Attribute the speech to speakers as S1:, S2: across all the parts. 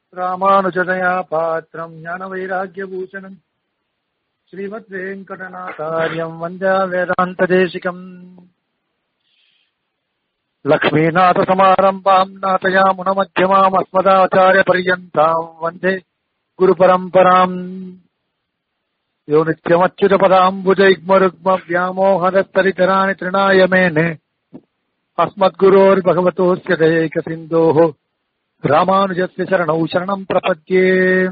S1: ராமானுஜதயா பாத்திரம் ஞான வைராக்கியபூஷணம் ஸ்ரீமத் வெங்கடநாதாரியம் வந்தா வேதாந்த தேசிகம் லக்ஷ்மீநாத சமாரம்பாம் நாதயா முனமத்தியமாம் அஸ்மதாச்சாரிய பரியந்தாம் வந்தே குரு பரம்பராம் யோ நித்யமச்சுத பதாம்புஜைக்மருக்ம வியாமோகதத்தரிதராணி திருணாய மேனே अस्मद्गुरोर्भगवतोऽस्य दयैकसिन्धोः रामानुजस्य शरणौ शरणम् प्रपद्ये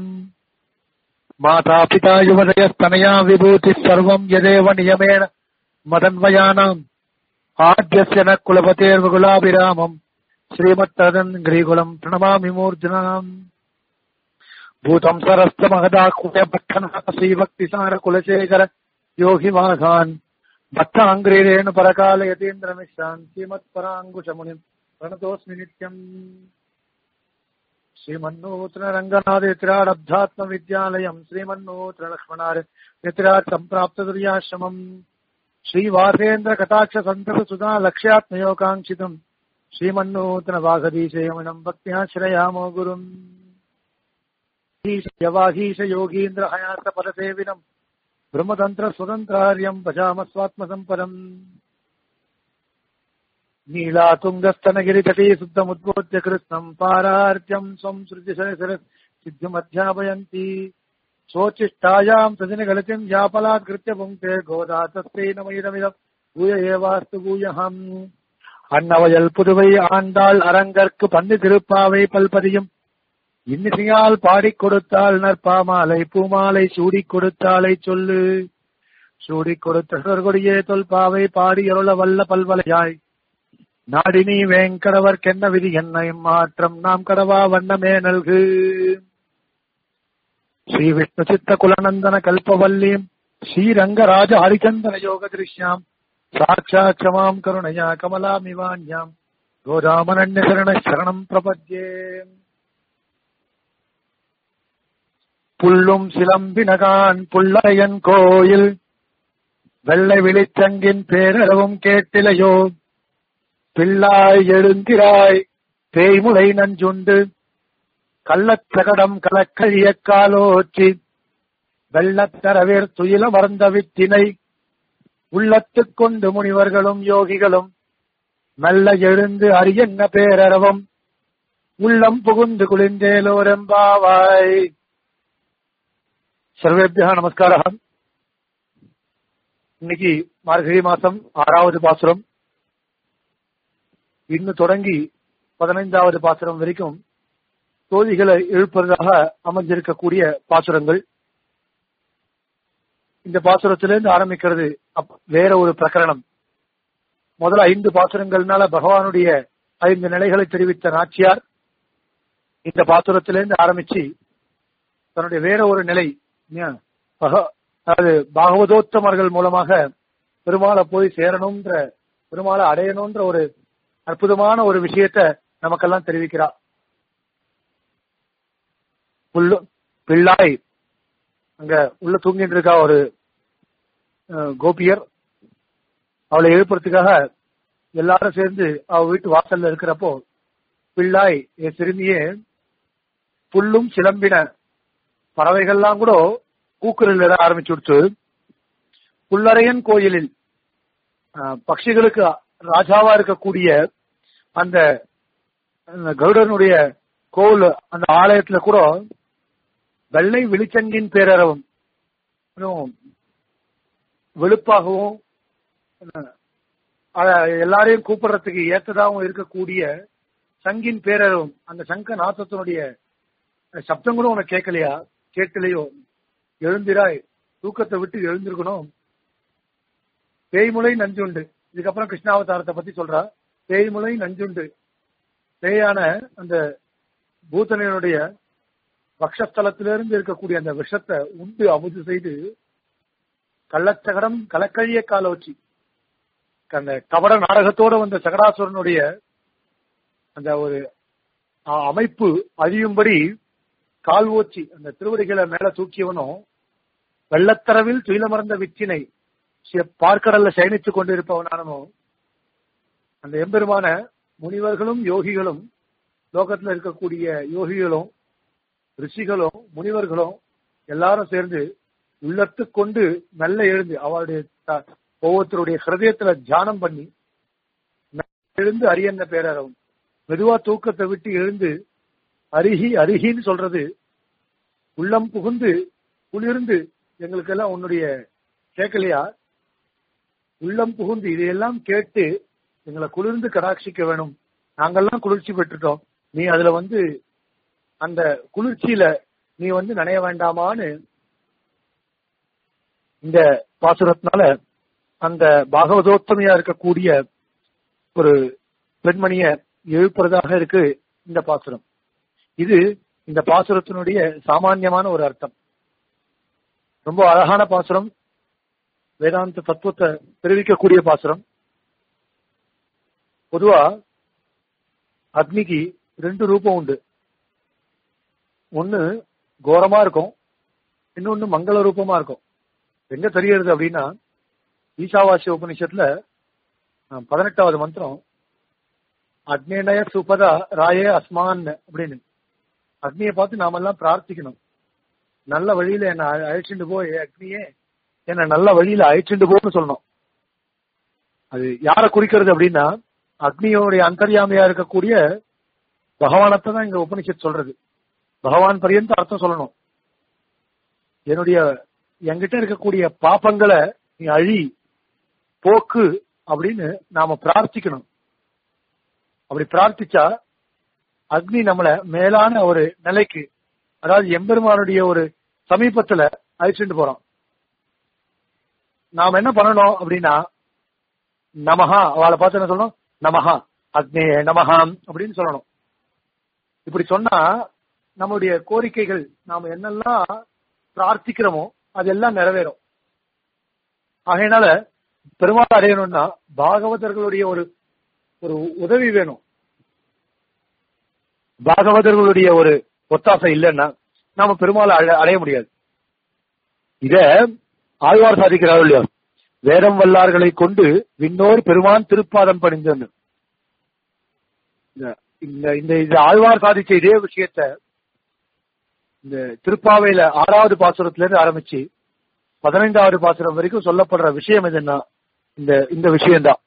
S1: मातापिता युवदयस्तनया विभूतिः सर्वम् यदेव नियमेन मदन्वयानाम् आद्यस्य न कुलपतेर्वकुलाभिरामम् श्रीमत्तदन् ग्रीकुलम् प्रणमामि मूर्धनाम् भूतम् सरस्त महदाकुय भट्टनाथ श्रीभक्तिसार योगि माघान् भक्ताङ्ग्रीरेण परकाल यतीन्द्रमिश्रान् श्रीमत्पराङ्कुशमुनिम् प्रणतोऽस्मि नित्यम् श्रीमन्नूतनरङ्गनाथयतिराडब्धात्मविद्यालयम् श्रीमन्नूतनलक्ष्मणार् यतिराट् सम्प्राप्तदुर्याश्रमम् श्रीवासेन्द्रकटाक्षसन्ततसुधा लक्ष्यात्मयोकाङ्क्षितम् श्रीमन्नूतनवागदीशयमनम् भक्त्याश्रयामो गुरुम् यवागीश योगीन्द्र हयातपदसेविनम् ब्रह्मतन्त्र स्वतन्त्रार्यम् भजामस्वात्मसम्पदम् नीलातुङ्गस्तनगिरितटे शुद्धमुद्बोध्य कृत्स्नम् पारार्त्यम् स्वम् सृजशर सिद्धिमध्यापयन्ति स्वोच्छिष्टायाम् सजनगलितिम् यापलात्कृत्य पुङ्क्ते गोदा तस्मै नमैदमिदम् பூய ஏவாஸ்து பூயகம் அன்னவயல் புதுவை ஆண்டாள் அரங்கற்கு பந்து திருப்பாவை பல்பதியும் இன்னிசையால் பாடிக் கொடுத்தாள் நற்பாமாலை பூமாலை சூடிக் கொடுத்தாலை சொல்லு சூடிக் கொடுத்த கொடியே தொல்பாவை பாடி அருள வல்ல பல்வலையாய் நாடினி வேங்கடவர்க்கென்ன விதி என்ன மாற்றம் நாம் கடவா வண்ணமே நல்கு ஸ்ரீ விஷ்ணு சித்த குலநந்தன கல்பவல்லீம் ஸ்ரீரங்கராஜ ஹரிச்சந்தன யோக திருஷ்யாம் சாட்சாத் கமாம் கருணையா கமலாமிவான்யாம் கோதாமனன்ய சரண சரணம் பிரபத்யே புல்லும் சிலம்பினகான் புல்லையன் கோயில் வெள்ளை விழிச்சங்கின் பேரளவும் கேட்டிலையோ பிள்ளாய் எழுந்திராய் தேய்முலை நஞ்சுண்டு கள்ளத்தகடம் கலக்கழிய காலோச்சி வெள்ளத்தரவேர் துயில மறந்த வித்தினை உள்ளத்துக் கொண்டு முனிவர்களும் யோகிகளும் மெல்ல எழுந்து அரியன்ன பேரறவும் உள்ளம் புகுந்து குளிந்தேலோரெம்பாவாய் சர்வேபியா நமஸ்கார இன்னைக்கு மார்கழி மாசம் ஆறாவது பாசுரம் இன்னும் தொடங்கி பதினைந்தாவது பாசுரம் வரைக்கும் தோழிகளை எழுப்புவதாக அமைஞ்சிருக்கக்கூடிய பாசுரங்கள் இந்த பாசுரத்திலிருந்து ஆரம்பிக்கிறது வேற ஒரு பிரகரணம் முதல்ல ஐந்து பாசுரங்கள்னால பகவானுடைய ஐந்து நிலைகளை தெரிவித்த நாச்சியார் இந்த பாசுரத்திலிருந்து ஆரம்பிச்சு தன்னுடைய வேற ஒரு நிலை அதாவது பாகவதோத்தமர்கள் மூலமாக பெருமாளை போய் சேரணும்ன்ற பெருமாளை அடையணும்ன்ற ஒரு அற்புதமான ஒரு விஷயத்த நமக்கெல்லாம் தெரிவிக்கிறா புல்லு பிள்ளாய் அங்க உள்ள தூங்கிட்டு இருக்கா ஒரு கோபியர் அவளை எழுப்புறதுக்காக எல்லாரும் சேர்ந்து அவ வீட்டு வாசல்ல இருக்கிறப்போ பிள்ளாய் என் சிறுமியே புல்லும் சிலம்பின பறவைகள்லாம் கூட கூக்குரல் விட ஆரம்பிச்சு கொடுத்து புல்லரையன் கோயிலில் பட்சிகளுக்கு ராஜாவா இருக்கக்கூடிய அந்த கருடனுடைய கோவில் அந்த ஆலயத்துல கூட வெள்ளை வெளிச்சங்கின் பேரறவும் வெளுப்பாகவும் எல்லாரையும் கூப்பிடுறதுக்கு ஏற்றதாகவும் இருக்கக்கூடிய சங்கின் பேரறவும் அந்த சங்க நாசத்தினுடைய சப்தம் கூட உனக்கு கேட்கலையா கேட்கலையோ எழுந்திராய் தூக்கத்தை விட்டு எழுந்திருக்கணும் பேய்முலை நஞ்சுண்டு இதுக்கப்புறம் கிருஷ்ணாவதாரத்தை பத்தி சொல்றா பேய்முலை நஞ்சுண்டு பேயான அந்த பூத்தனையனுடைய பக்ஷஸ்தலத்திலிருந்து இருக்கக்கூடிய அந்த விஷத்தை உண்டு அமுது செய்து கள்ளச்சகடம் கலக்கழிய காலோச்சி அந்த கபட நாடகத்தோட வந்த சகடாசுரனுடைய அந்த ஒரு அமைப்பு அழியும்படி கால் ஓச்சி அந்த திருவடிகளை மேல தூக்கியவனும் வெள்ளத்தரவில் துயிலமர்ந்த விச்சினை பார்க்கடல்ல சயனித்துக் கொண்டிருப்பவனானோ அந்த எம்பெருமான முனிவர்களும் யோகிகளும் லோகத்துல இருக்கக்கூடிய யோகிகளும் ரிஷிகளும் முனிவர்களும் எல்லாரும் சேர்ந்து உள்ளத்து கொண்டு மெல்ல எழுந்து அவருடைய த- ஒவ்வொருத்தருடைய ஹிருதயத்துல தியானம் பண்ணி மெல்ல எழுந்து அரியன்ன பேரறவும் மெதுவா தூக்கத்தை விட்டு எழுந்து அருகி அருகின்னு சொல்றது உள்ளம் புகுந்து குளிர்ந்து எங்களுக்கெல்லாம் உன்னுடைய கேட்கலையா உள்ளம் புகுந்து இதையெல்லாம் கேட்டு எங்களை குளிர்ந்து கடாட்சிக்க வேணும் நாங்கெல்லாம் குளிர்ச்சி பெற்றுட்டோம் நீ அதுல வந்து அந்த குளிர்ச்சியில நீ வந்து நனைய வேண்டாமான்னு இந்த பாசுரத்தினால அந்த பாகவதோத்தமையா இருக்கக்கூடிய ஒரு பெண்மணிய எழுப்புறதாக இருக்கு இந்த பாசுரம் இது இந்த பாசுரத்தினுடைய சாமான்யமான ஒரு அர்த்தம் ரொம்ப அழகான பாசுரம் வேதாந்த தத்துவத்தை தெரிவிக்கக்கூடிய பாசுரம் பொதுவா அக்னிக்கு ரெண்டு ரூபம் உண்டு ஒண்ணு கோரமா இருக்கும் இன்னொன்னு மங்கள ரூபமா இருக்கும் எங்க தெரியறது அப்படின்னா ஈசாவாசிய உபனிஷத்துல அஹ், பதினெட்டாவது மந்திரம் அக்னேனய சுபதா ராயே அஸ்மான் அப்படின்னு அக்னியை பார்த்து நாமெல்லாம் பிரார்த்திக்கணும் நல்ல வழியில என்ன அழ- அழைச்சிட்டு போய் அக்னியே என்ன நல்ல வழியில அழைச்சிட்டு போன்னு சொல்லணும் அது யாரை குறிக்கிறது அப்படின்னா அக்னியோடைய அந்தர்யாமியா இருக்கக்கூடிய பகவானத்தை தான் இங்க உபனிஷத் சொல்றது பகவான் பரியந்த அர்த்தம் சொல்லணும் என்னுடைய என்கிட்ட இருக்கக்கூடிய பாப்பங்களை நீ அழி போக்கு அப்படின்னு நாம பிரார்த்திக்கணும் அப்படி பிரார்த்திச்சா அக்னி நம்மள மேலான ஒரு நிலைக்கு அதாவது எம்பெருமானுடைய ஒரு சமீபத்துல அழைச்சிட்டு போறோம் நாம் என்ன பண்ணணும் அப்படின்னா நமஹா அவளை பார்த்து என்ன சொல்லணும் நமஹா அக்னே நமஹாம் அப்படின்னு சொல்லணும் இப்படி சொன்னா நம்முடைய கோரிக்கைகள் நாம என்னெல்லாம் பிரார்த்திக்கிறோமோ அதெல்லாம் நிறைவேறும் ஆகையினால பெருமாள் அடையணும்னா பாகவதர்களுடைய ஒரு ஒரு உதவி வேணும் பாகவதர்களுடைய ஒரு ஒத்தாசை இல்லைன்னா நாம பெருமாளை அடைய- அடைய முடியாது இத ஆழ்வார் சாதிக்கிறார் இல்லையா வேதம் வல்லார்களை கொண்டு விண்ணோர் பெருமான் திருப்பாதம் பணிந்தன்னு இந்த- இந்த இந்த இந்த ஆழ்வார் சாதிச்ச இதே விஷயத்த இந்த திருப்பாவையில ஆறாவது பாசுரத்துல இருந்து ஆரம்பிச்சு பதினைந்தாவது பாசுரம் வரைக்கும் சொல்லப்படுற விஷயம் எதுன்னா இந்த இந்த விஷயம்தான்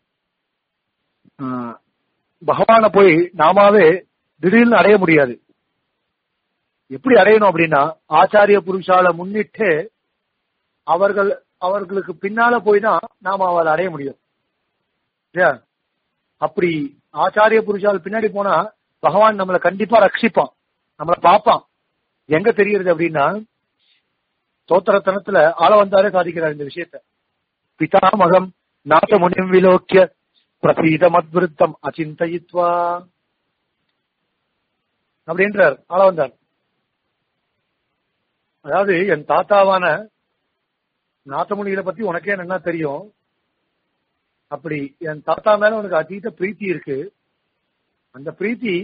S1: ஆஹ், பகவானை போய் நாமாவே திடீர்னு அடைய முடியாது எப்படி அடையணும் அப்படின்னா ஆச்சாரிய புருஷால முன்னிட்டு அவர்கள் அவர்களுக்கு பின்னால போய் தான் நாம அவளை அடைய முடியும் இல்லையா? அப்படி ஆச்சாரிய புருஷால் பின்னாடி போனா பகவான் நம்மளை கண்டிப்பா ரட்சிப்பான் நம்மளை பார்ப்பான் எங்க தெரியுது அப்படின்னா தோத்திரத்தனத்துல ஆள வந்தாரே சாதிக்கிறார் இந்த விஷயத்த பிதாமகம் நாத முனிம் விலோக்கிய பிரசீதம் அத்விருத்தம் அச்சிந்தயித்வா அப்படின்றார் ஆள வந்தார் அதாவது என் தாத்தாவான நாத்தமுனிகளை பத்தி உனக்கே என்ன தெரியும் அப்படி என் தாத்தா மேல உனக்கு அதீத பிரீத்தி இருக்கு அந்த பிரீத்தி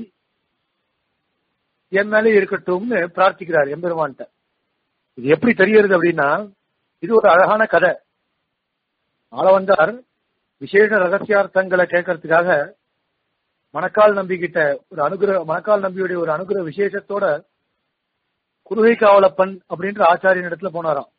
S1: என் மேல இருக்கட்டும்னு பிரார்த்திக்கிறார் எம்பெருமான்ட்ட இது எப்படி தெரியறது அப்படின்னா இது ஒரு அழகான கதை ஆள வந்தார் விசேஷ ரகசியார்த்தங்களை கேட்கறதுக்காக மணக்கால் நம்பி கிட்ட ஒரு அனுகிரக மணக்கால் நம்பியுடைய ஒரு அனுகிரக விசேஷத்தோட குருகை காவலப்பன் அப்படின்ற ஆச்சாரியன் இடத்துல போனாராம்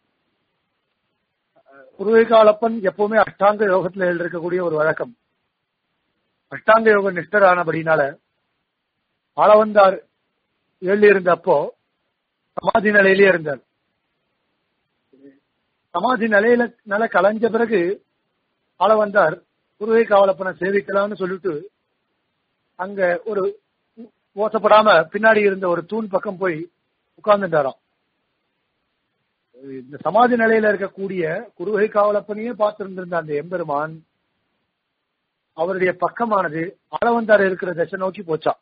S1: குருகை காவலப்பன் எப்பவுமே அஷ்டாங்க யோகத்துல இருக்கக்கூடிய ஒரு வழக்கம் அஷ்டாங்க யோக நிஷ்டரானபடினால ஆளவந்தார் எழுதி இருந்தப்போ சமாதி நிலையிலே இருந்தார் சமாதி நிலையில நில கலைஞ்ச பிறகு ஆள வந்தார் குருவை காவலப்பனை சேவிக்கலாம்னு சொல்லிட்டு அங்க ஒரு ஓசப்படாம பின்னாடி இருந்த ஒரு தூண் பக்கம் போய் உட்கார்ந்துட்டாராம் இந்த சமாதி நிலையில இருக்கக்கூடிய குருவை காவலப்பனையே பார்த்திருந்திருந்த அந்த எம்பெருமான் அவருடைய பக்கமானது ஆளவந்தார் இருக்கிற திசை நோக்கி போச்சான்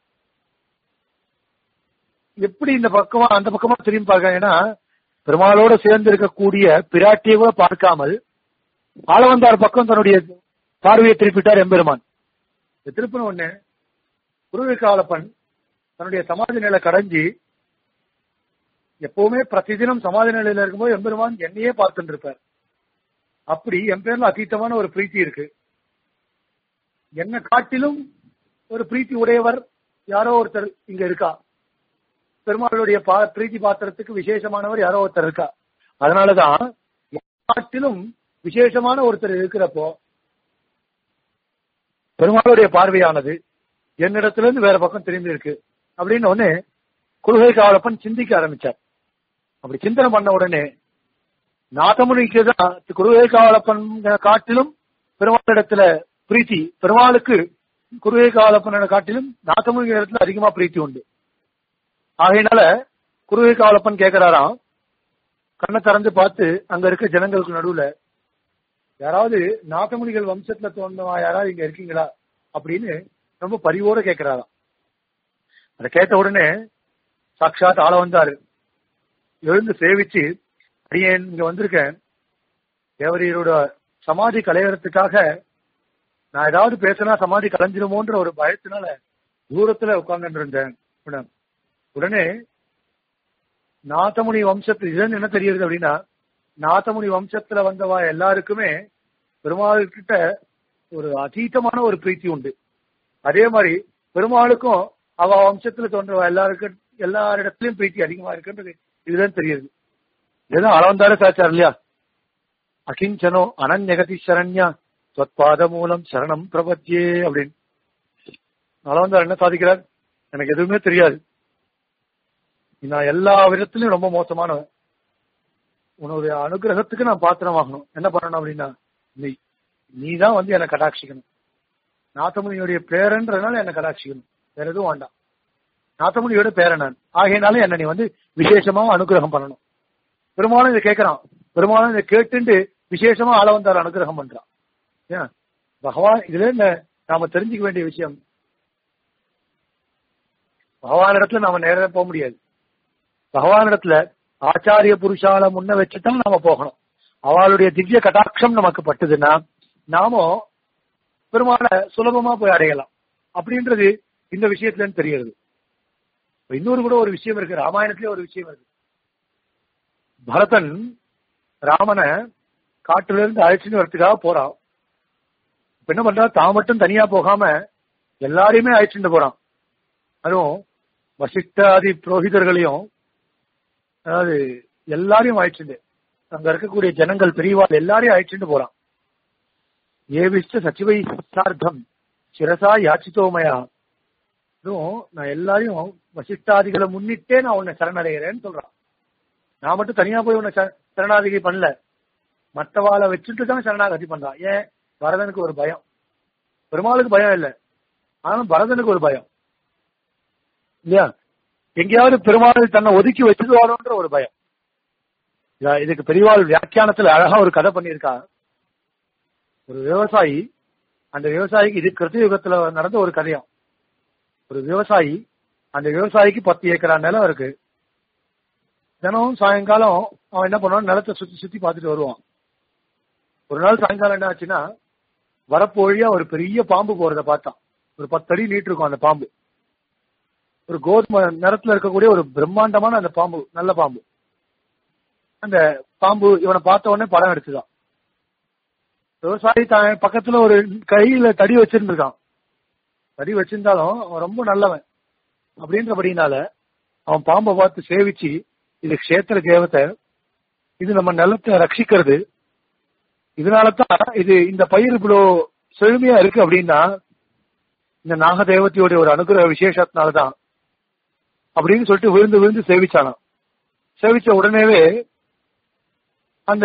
S1: எப்படி இந்த பக்கமா அந்த பக்கமா திரும்பி பார்க்க ஏன்னா பெருமாளோட சேர்ந்து இருக்கக்கூடிய பிராட்டியை கூட பார்க்காமல் ஆளவந்தார் பக்கம் தன்னுடைய பார்வையை திருப்பிட்டார் எம்பெருமான் இந்த திருப்பின உடனே குருவி காவலப்பன் தன்னுடைய சமாதி நிலை கடைஞ்சி எப்பவுமே பிரதிதினம் சமாதி நிலையில இருக்கும்போது எம்பெருமான் என்னையே பார்த்துட்டு இருப்பார் அப்படி என் பேர்ல அதீத்தமான ஒரு பிரீத்தி இருக்கு என்ன காட்டிலும் ஒரு பிரீத்தி உடையவர் யாரோ ஒருத்தர் இங்க இருக்கா பெருமாளுடைய பா பிரீத்தி பாத்திரத்துக்கு விசேஷமானவர் யாரோ ஒருத்தர் இருக்கா அதனாலதான் நாட்டிலும் விசேஷமான ஒருத்தர் இருக்கிறப்போ பெருமாளுடைய பார்வையானது என்னிடத்துல இருந்து வேற பக்கம் திரும்பி இருக்கு அப்படின்னு ஒண்ணு குருகை காவலப்பன் சிந்திக்க ஆரம்பிச்சார் அப்படி சிந்தனை பண்ண உடனே நாதமுனிக்கு தான் குருகை காவலப்பன் காட்டிலும் பெருமாளிடத்துல பிரீத்தி பெருமாளுக்கு குருகை காவலப்பன காட்டிலும் நாதமுனி இடத்துல அதிகமா பிரீத்தி உண்டு ஆகையினால குருகை காவலப்பன் கேட்கிறாராம் கண்ணை திறந்து பார்த்து அங்க இருக்க ஜனங்களுக்கு நடுவுல யாராவது நாதமுனிகள் வம்சத்துல தோன்றவா யாராவது இங்க இருக்கீங்களா அப்படின்னு ரொம்ப பரிவோட கேட்கிறாராம் அதை கேட்ட உடனே சாட்சாத் ஆள வந்தாரு எழுந்து சேவிச்சு அடியேன் இங்க வந்திருக்கேன் தேவரீரோட சமாதி கலையறதுக்காக நான் ஏதாவது பேசினா சமாதி கலைஞ்சிருமோன்ற ஒரு பயத்தினால தூரத்துல உட்கார்ந்து இருந்தேன் உடனே- உடனே நாதமுனி வம்சத்து இதுல என்ன தெரியுது அப்படின்னா நாதமுனி வம்சத்துல வந்தவா எல்லாருக்குமே பெருமாள் கிட்ட ஒரு அதீதமான ஒரு பிரீத்தி உண்டு அதே மாதிரி பெருமாளுக்கும் அவ வம்சத்துல தோன்றவா எல்லாருக்கும் எல்லாரிடத்திலயும் பிரீத்தி அதிகமா இருக்குன்றது இதுதான் தெரியுது இதுதான் அளவந்தாரு சாச்சார் இல்லையா அகிஞ்சனோ அனன்யகதி சரண்யா தொத்பாத மூலம் சரணம் பிரபத்தியே அப்படின்னு அளவந்தார் என்ன சாதிக்கிறார் எனக்கு எதுவுமே தெரியாது நான் எல்லா விதத்திலும் ரொம்ப மோசமானவன் உன்னுடைய அனுகிரகத்துக்கு நான் பாத்திரமாகணும் என்ன பண்ணணும் அப்படின்னா நீ நீ தான் வந்து என்னை கடாட்சிக்கணும் நாத்தமுனியுடைய பேரன்றதுனால என்னை கடாட்சிக்கணும் வேற எதுவும் வேண்டாம் நாத்தமுனியோட பேரன் நான் ஆகையினால என்ன நீ வந்து விசேஷமா அனுகிரகம் பண்ணணும் பெருமாளும் இதை கேட்கறான் பெருமாளும் இதை கேட்டுண்டு விசேஷமா ஆள வந்தார் அனுகிரகம் பண்றான் ஏன் பகவான் இதுல என்ன நாம தெரிஞ்சுக்க வேண்டிய விஷயம் பகவான் இடத்துல நாம நேரா போக முடியாது பகவான் இடத்துல ஆச்சாரிய புருஷால முன்ன வச்சுதான் நாம போகணும் அவளுடைய திவ்ய கடாட்சம் நமக்கு பட்டுதுன்னா நாம பெருமாளை சுலபமா போய் அடையலாம் அப்படின்றது இந்த விஷயத்துல இருந்து தெரியுது இப்ப இன்னொரு கூட ஒரு விஷயம் இருக்கு ராமாயணத்திலே ஒரு விஷயம் இருக்கு பரதன் ராமனை காட்டுல இருந்து அழைச்சிட்டு வரதுக்காக போறான் இப்ப என்ன பண்றா தான் மட்டும் தனியா போகாம எல்லாரையுமே அழைச்சிட்டு போறான் அதுவும் வசிஷ்டாதி புரோகிதர்களையும் அதாவது எல்லாரையும் அழைச்சிட்டு அங்க இருக்கக்கூடிய ஜனங்கள் பெரியவாள் எல்லாரையும் அழைச்சிட்டு போறான் ஏவிஷ்ட சச்சிவை சார்த்தம் சிரசா யாச்சித்தோமயா அதுவும் நான் எல்லாரையும் வசிஷ்டாதிகளை முன்னிட்டே நான் உன்னை சரணடைகிறேன்னு சொல்றான் நான் மட்டும் தனியா போய் உன்னை ச- சரணாகதி பண்ணல மற்றவாளை வச்சுட்டு தான் சரணாகதி பண்றான் ஏன் பரதனுக்கு ஒரு பயம் பெருமாளுக்கு பயம் இல்லை ஆனாலும் பரதனுக்கு ஒரு பயம் இல்லையா எங்கேயாவது பெருமாள் தன்னை ஒதுக்கி வச்சுடுவாரோன்ற ஒரு பயம் இதா- இதுக்கு பெரியவாள் வியாக்கியானத்துல அழகா ஒரு கதை பண்ணியிருக்கா ஒரு விவசாயி அந்த விவசாயிக்கு இது கிருத்தயுகத்துல நடந்த ஒரு கதையம் ஒரு விவசாயி அந்த விவசாயிக்கு பத்து ஏக்கரா நிலம் இருக்கு தினமும் சாயங்காலம் அவன் என்ன பண்ணுவான் நிலத்தை சுத்தி சுத்தி பார்த்துட்டு வருவான் ஒரு நாள் சாயங்காலம் என்ன ஆச்சுன்னா வரப்பு வழியா ஒரு பெரிய பாம்பு போறத பார்த்தான் ஒரு பத்து அடி நீட்டு இருக்கும் அந்த பாம்பு ஒரு கோதுமை நிறத்துல இருக்கக்கூடிய ஒரு பிரம்மாண்டமான அந்த பாம்பு நல்ல பாம்பு அந்த பாம்பு இவனை பார்த்த உடனே படம் எடுத்துதான் விவசாயி தான் பக்கத்துல ஒரு கையில தடி வச்சிருந்திருக்கான் தடி வச்சிருந்தாலும் அவன் ரொம்ப நல்லவன் அப்படின்றபடினால அவன் பாம்பை பார்த்து சேவிச்சு இது கஷேத்திர தேவத்தை இது நம்ம நிலத்தை ரட்சிக்கிறது இதனாலதான் இது இந்த பயிர் இவ்வளோ செழுமையா இருக்கு அப்படின்னா இந்த நாகதேவத்தையோட ஒரு அனுகிரக விசேஷத்தினாலதான் அப்படின்னு சொல்லிட்டு விழுந்து விழுந்து சேவிச்சானாம் சேவிச்ச உடனேவே அந்த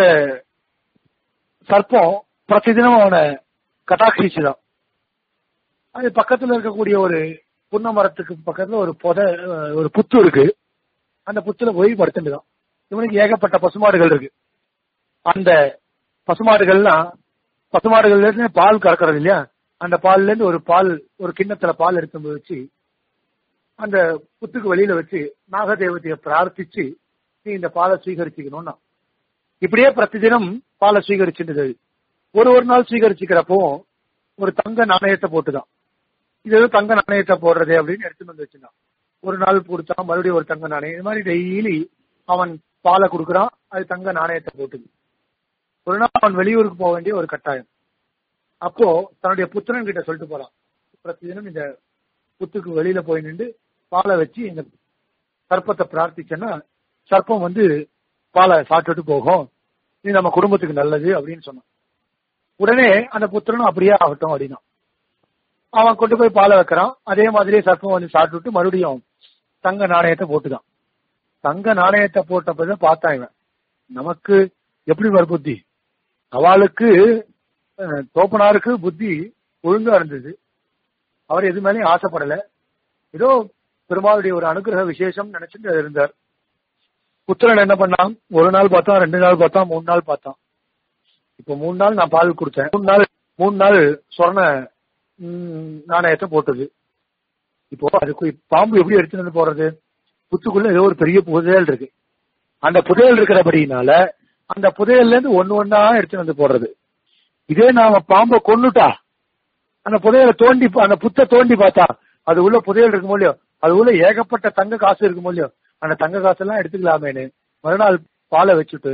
S1: சர்ப்பம் பிரதிதினம் அவனை கட்டாட்சிச்சுதான் அது பக்கத்துல இருக்கக்கூடிய ஒரு புன்ன மரத்துக்கு பக்கத்துல ஒரு புத ஒரு புத்து இருக்கு அந்த புத்துல போய் படுத்துட்டுதான் இவனுக்கு ஏகப்பட்ட பசுமாடுகள் இருக்கு அந்த பசுமாடுகள்லாம் பசுமாடுகள்ல இருந்து பால் கறக்கிறது இல்லையா அந்த பால்ல இருந்து ஒரு பால் ஒரு கிண்ணத்துல பால் எடுத்து போய் வச்சு அந்த புத்துக்கு வெளியில வச்சு நாகதேவதைய பிரார்த்திச்சு நீ இந்த பாலை ஸ்வீகரிச்சுக்கணும்னா இப்படியே பிரதிதினம் பாலை ஸ்வீகரிச்சுட்டு ஒரு ஒரு நாள் ஸ்வீகரிச்சுக்கிறப்போ ஒரு தங்க நாணயத்தை போட்டுதான் இது எதுவும் தங்க நாணயத்தை போடுறது அப்படின்னு எடுத்துட்டு வந்து வச்சுருந்தான் ஒரு நாள் கொடுத்தான் மறுபடியும் ஒரு தங்க நாணயம் இது மாதிரி டெய்லி அவன் பாலை கொடுக்குறான் அது தங்க நாணயத்தை போட்டுது ஒரு நாள் அவன் வெளியூருக்கு போக வேண்டிய ஒரு கட்டாயம் அப்போ தன்னுடைய புத்திரன் கிட்ட சொல்லிட்டு போறான் பிரதிதினம் இந்த புத்துக்கு வெளியில போய் நின்று பாலை வச்சு இந்த சர்ப்பத்தை பிரார்த்திச்சேன்னா சர்ப்பம் வந்து பாலை சாப்பிட்டுட்டு போகும் இது நம்ம குடும்பத்துக்கு நல்லது அப்படின்னு சொன்னான் உடனே அந்த புத்திரனும் அப்படியே ஆகட்டும் அப்படின்னா அவன் கொண்டு போய் பாலை வைக்கிறான் அதே மாதிரியே சர்ப்பம் வந்து சாப்பிட்டுட்டு மறுபடியும் தங்க நாணயத்தை போட்டுதான் தங்க நாணயத்தை போட்டப்பதான் பார்த்தான் இவன் நமக்கு எப்படி வர புத்தி அவளுக்கு அஹ், தோப்பனாருக்கு புத்தி ஒழுங்கா இருந்தது அவர் எது மேலேயும் ஆசைப்படல ஏதோ பெருமாளுடைய ஒரு அனுகிரக விசேஷம் நினைச்சிட்டு இருந்தார் புத்திரன் என்ன பண்ணான் ஒரு நாள் பார்த்தான் ரெண்டு நாள் பார்த்தான் மூணு நாள் பார்த்தான் இப்போ மூணு நாள் நான் பால் கொடுத்தேன் மூணு நாள் மூணு நாள் சொர்ண ம், நாணயத்தை போட்டது இப்போ அதுக்கு பாம்பு எப்படி எடுத்துட்டு வந்து போறது புத்துக்குள்ள ஏதோ ஒரு பெரிய புதையல் இருக்கு அந்த புதையல் இருக்கிறபடினால அந்த புதையல்ல இருந்து ஒண்ணு ஒண்ணா எடுத்துட்டு வந்து போடுறது இதே நாம பாம்பை கொன்னுட்டா அந்த புதையலை தோண்டி அந்த புத்தை தோண்டி பார்த்தா அது உள்ள புதையல் இருக்குமோ இல்லையோ அது உள்ள ஏகப்பட்ட தங்க காசு இருக்குமோ இல்லையோ அந்த தங்க காசெல்லாம் எடுத்துக்கலாமேன்னு மறுநாள் பாலை வச்சுட்டு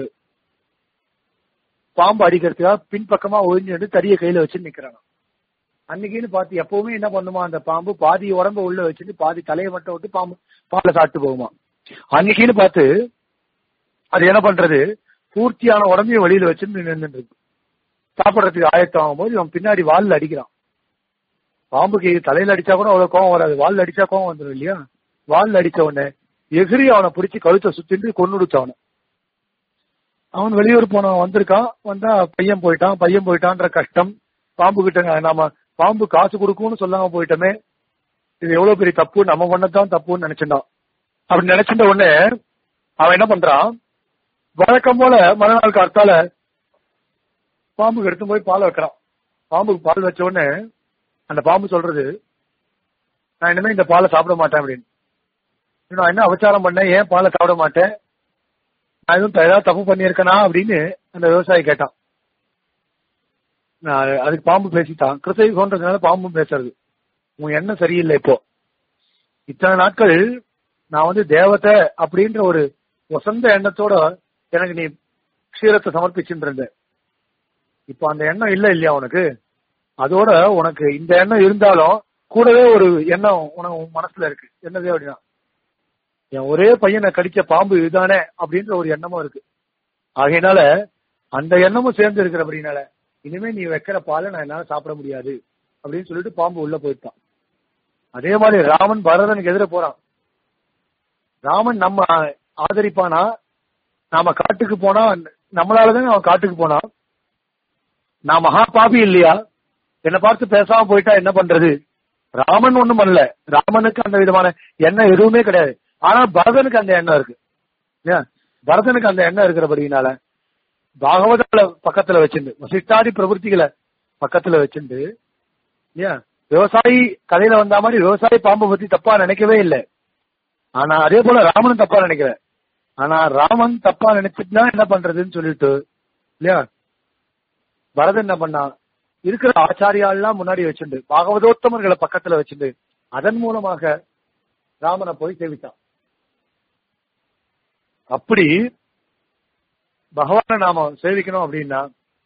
S1: பாம்பு அடிக்கிறதுக்காக பின்பக்கமா ஒழிஞ்சு தடிய கையில வச்சு நிக்கிறாங்க அன்னைக்குன்னு பார்த்து எப்பவுமே என்ன பண்ணுமா அந்த பாம்பு பாதி உடம்ப உள்ள வச்சுட்டு பாதி தலையை மட்டும் விட்டு பாம்பு பாலை சாப்பிட்டு போகுமா அன்னைக்குன்னு பார்த்து அது என்ன பண்றது பூர்த்தியான உடம்பையும் வெளியில வச்சுட்டு நின்றுட்டு இருக்கு சாப்பிடுறதுக்கு ஆயத்தம் ஆகும்போது இவன் பின்னாடி வால்ல அடிக்கிறான் பாம்புக்கு தலையில அடிச்சா கூட அவ்வளவு கோவம் வராது வால்ல அடிச்சா கோவம் வந்துடும் இல்லையா வால்ல அடிச்ச உடனே எகிரி அவனை பிடிச்சி கழுத்தை சுத்திட்டு கொன்னுடுச்சு அவனை அவன் வெளியூர் போனவன் வந்திருக்கான் வந்தா பையன் போயிட்டான் பையன் போயிட்டான்ற கஷ்டம் பாம்பு கிட்ட நாம பாம்பு காசு கொடுக்கும்னு சொல்லாம போயிட்டோமே இது எவ்வளவு பெரிய தப்பு நம்ம பண்ணதான் தப்புன்னு நினைச்சிருந்தான் அப்படி நினைச்சிட்ட உடனே அவன் என்ன பண்றான் வழக்கம் போல மறுநாள் காத்தால பாம்புக்கு எடுத்து போய் பால் வைக்கிறான் பாம்புக்கு பால் வச்ச உடனே அந்த பாம்பு சொல்றது நான் இனிமே இந்த பாலை சாப்பிட மாட்டேன் அப்படின்னு நான் என்ன அபச்சாரம் பண்ணேன் ஏன் பாலை சாப்பிட மாட்டேன் நான் எதுவும் ஏதாவது தப்பு பண்ணியிருக்கனா அப்படின்னு அந்த விவசாயி கேட்டான் நான் அதுக்கு பாம்பு பேசிட்டான் கிருத்தயுகன்றதுனால பாம்பும் பேசுறது உன் எண்ணம் சரியில்லை இப்போ இத்தனை நாட்கள் நான் வந்து தேவதை அப்படின்ற ஒரு வசந்த எண்ணத்தோட எனக்கு நீ க்ஷீரத்தை சமர்ப்பிச்சுட்டு இருந்த இப்போ அந்த எண்ணம் இல்ல இல்லையா உனக்கு அதோட உனக்கு இந்த எண்ணம் இருந்தாலும் கூடவே ஒரு எண்ணம் உனக்கு உன் மனசுல இருக்கு என்னது அப்படின்னா என் ஒரே பையனை கடிச்ச பாம்பு இதுதானே அப்படின்ற ஒரு எண்ணமும் இருக்கு ஆகையினால அந்த எண்ணமும் சேர்ந்து இருக்கிற அப்படின்னால இனிமே நீ வைக்கிற பாலை நான் என்னால சாப்பிட முடியாது அப்படின்னு சொல்லிட்டு பாம்பு உள்ள போயிட்டான் அதே மாதிரி ராமன் பரதனுக்கு எதிர போறான் ராமன் நம்ம ஆதரிப்பானா நாம காட்டுக்கு போனா நம்மளாலதான் அவன் காட்டுக்கு போனான் நான் மகா பாபி இல்லையா என்னை பார்த்து பேசாம போயிட்டா என்ன பண்றது ராமன் ஒண்ணும் பண்ணல ராமனுக்கு அந்த விதமான எண்ணம் எதுவுமே கிடையாது ஆனா பரதனுக்கு அந்த எண்ணம் இருக்கு ஏன் பரதனுக்கு அந்த எண்ணம் இருக்கிறபடினால பாகவதங்களை பக்கத்துல வச்சிருந்து வசிஷ்டாதி பிரவருத்திகளை பக்கத்துல வச்சிருந்து ஏன் விவசாயி கதையில வந்த மாதிரி விவசாயி பாம்பை பத்தி தப்பா நினைக்கவே இல்லை ஆனா அதே போல ராமனும் தப்பா நினைக்கல ஆனா ராமன் தப்பா நினைச்சிட்டுனா என்ன பண்றதுன்னு சொல்லிட்டு இல்லையா பரதன் என்ன பண்ணா இருக்கிற ஆச்சாரியாலாம் முன்னாடி வச்சுண்டு பாகவதோத்தமர்களை பக்கத்துல வச்சுண்டு அதன் மூலமாக ராமனை போய் சேவித்தான் அப்படி பகவானை நாம சேவிக்கணும் அப்படின்னா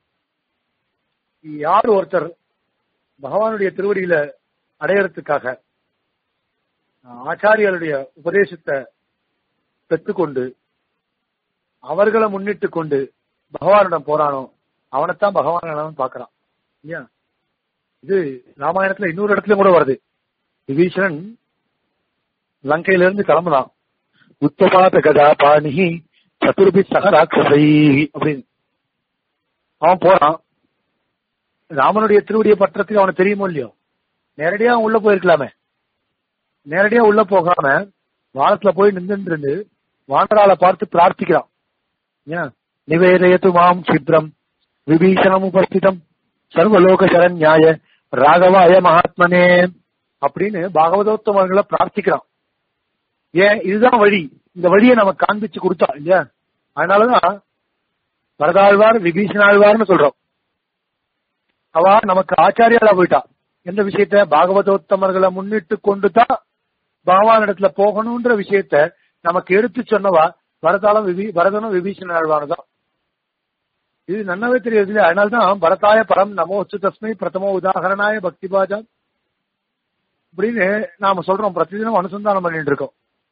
S1: யார் ஒருத்தர் பகவானுடைய திருவடியில அடையறதுக்காக ஆச்சாரியருடைய உபதேசத்தை பெற்றுக்கொண்டு அவர்களை முன்னிட்டு கொண்டு பகவானிடம் போறானோ அவனைத்தான் பகவான் பாக்குறான் இல்லையா இது ராமாயணத்துல இன்னொரு இடத்துல கூட வருது விபீஷணன் லங்கையில இருந்து கிளம்புனான் உத்தமாத கதா பாணிஹி சதுர்பி சகராட்சசை அப்படின்னு அவன் போறான் ராமனுடைய திருவடியை பற்றத்துக்கு அவனுக்கு தெரியுமோ இல்லையோ நேரடியா அவன் உள்ள போயிருக்கலாமே நேரடியா உள்ள போகாம வானத்துல போய் நின்று இருந்து வானரால பார்த்து பிரார்த்திக்கிறான் ஏன் நிவேதயத்து மாம் சித்ரம் விபீஷணம் உபஸ்திதம் சர்வலோக சரண்யாய ராகவாய மகாத்மனே அப்படின்னு பாகவதோத்தமர்களை பிரார்த்திக்கிறான் ஏன் இதுதான் வழி இந்த வழியை நம்ம காண்பிச்சு கொடுத்தா இல்லையா அதனாலதான் வரதாழ்வார் விபீஷணாழ்வார்னு சொல்றோம் அவ நமக்கு ஆச்சாரியாலா போயிட்டா எந்த விஷயத்த பாகவதோத்தமர்களை முன்னிட்டு கொண்டுதான் பகவான் இடத்துல போகணும்ன்ற விஷயத்த நமக்கு எடுத்து சொன்னவா வரதாலும் விபி வரதனும் விபீஷண ஆழ்வானதான் இது நன்னாவே தெரியுது இல்லையா அதனால்தான் பரதாய பரம் நமோச்சு தஸ்மை பிரதம உதாகரணாய பக்தி பாஜா அப்படின்னு நாம சொல்றோம் பிரதிதினம் அனுசந்தானம் பண்ணிட்டு இருக்கோம்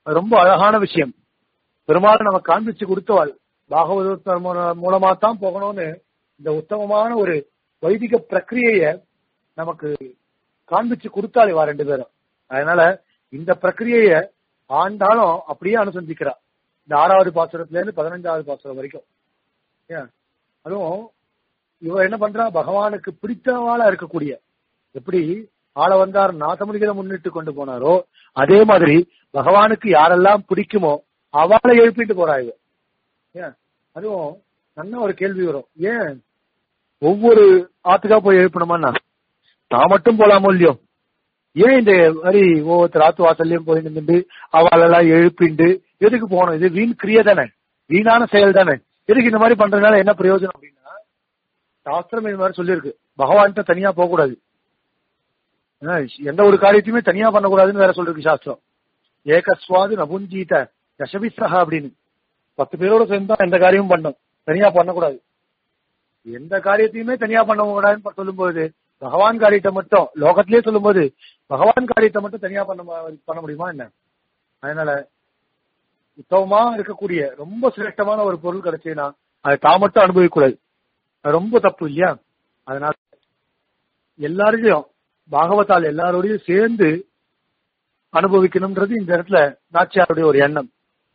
S1: அது ரொம்ப அழகான விஷயம் பெருமாள் நமக்கு காண்பிச்சு கொடுத்தவாள் பாகவதர் மூலமா தான் போகணும்னு இந்த உத்தமமான ஒரு வைதிக பிரக்கிரியைய நமக்கு காண்பிச்சு கொடுத்தாள் இவா ரெண்டு பேரும் அதனால இந்த பிரக்கிரியைய ஆண்டாலும் அப்படியே அனுசந்திக்கிறா இந்த ஆறாவது பாசுரத்துல இருந்து பதினஞ்சாவது பாசுரம் வரைக்கும் ஏன் அதுவும் இவ என்ன பண்றா பகவானுக்கு பிடித்தவாளா இருக்கக்கூடிய எப்படி ஆள வந்தார் நாசமுனிகளை முன்னிட்டு கொண்டு போனாரோ அதே மாதிரி பகவானுக்கு யாரெல்லாம் பிடிக்குமோ அவளை எழுப்பிட்டு போறா இவ ஏன் அதுவும் நல்ல ஒரு கேள்வி வரும் ஏன் ஒவ்வொரு ஆத்துக்கா போய் எழுப்பணுமாண்ணா நான் மட்டும் போலாமோ இல்லையோ ஏன் இந்த மாதிரி ஒவ்வொருத்தர் ஆத்து வாசல்லையும் போய் நின்று அவளெல்லாம் எழுப்பிண்டு எதுக்கு போகணும் இது வீண் கிரிய தானே வீணான செயல் தானே எதுக்கு இந்த மாதிரி பண்றதுனால என்ன பிரயோஜனம் அப்படின்னா சாஸ்திரம் இந்த மாதிரி சொல்லியிருக்கு பகவான்கிட்ட தனியா போகக்கூடாது ஏன்னா, எந்த ஒரு காரியத்தையுமே தனியா பண்ணக்கூடாதுன்னு வேற சொல்லிருக்கு சாஸ்திரம் ஏகஸ்வாது நபுஞ்சீத தசபிசகா அப்படின்னு பத்து பேரோட சேர்ந்து தான் எந்த காரியமும் பண்ணணும் தனியா பண்ணக்கூடாது எந்த காரியத்தையுமே தனியா பண்ண கூடாதுன்னு சொல்லும்போது பகவான் காரியத்தை மட்டும் லோகத்திலே சொல்லும்போது பகவான் காரியத்தை மட்டும் தனியா பண்ண ம- பண்ண முடியுமா என்ன அதனால உத்தமமா இருக்கக்கூடிய ரொம்ப சிரேஷ்டமான ஒரு பொருள் கிடைச்சதுன்னா அதை தான் மட்டும் அனுபவிக்க கூடாது அது ரொம்ப தப்பு இல்லையா அதனால எல்லாரையும் பாகவதால் எல்லாரோடையும் சேர்ந்து அனுபவிக்கணும்ன்றது இந்த இடத்துல நாச்சியாருடைய ஒரு எண்ணம்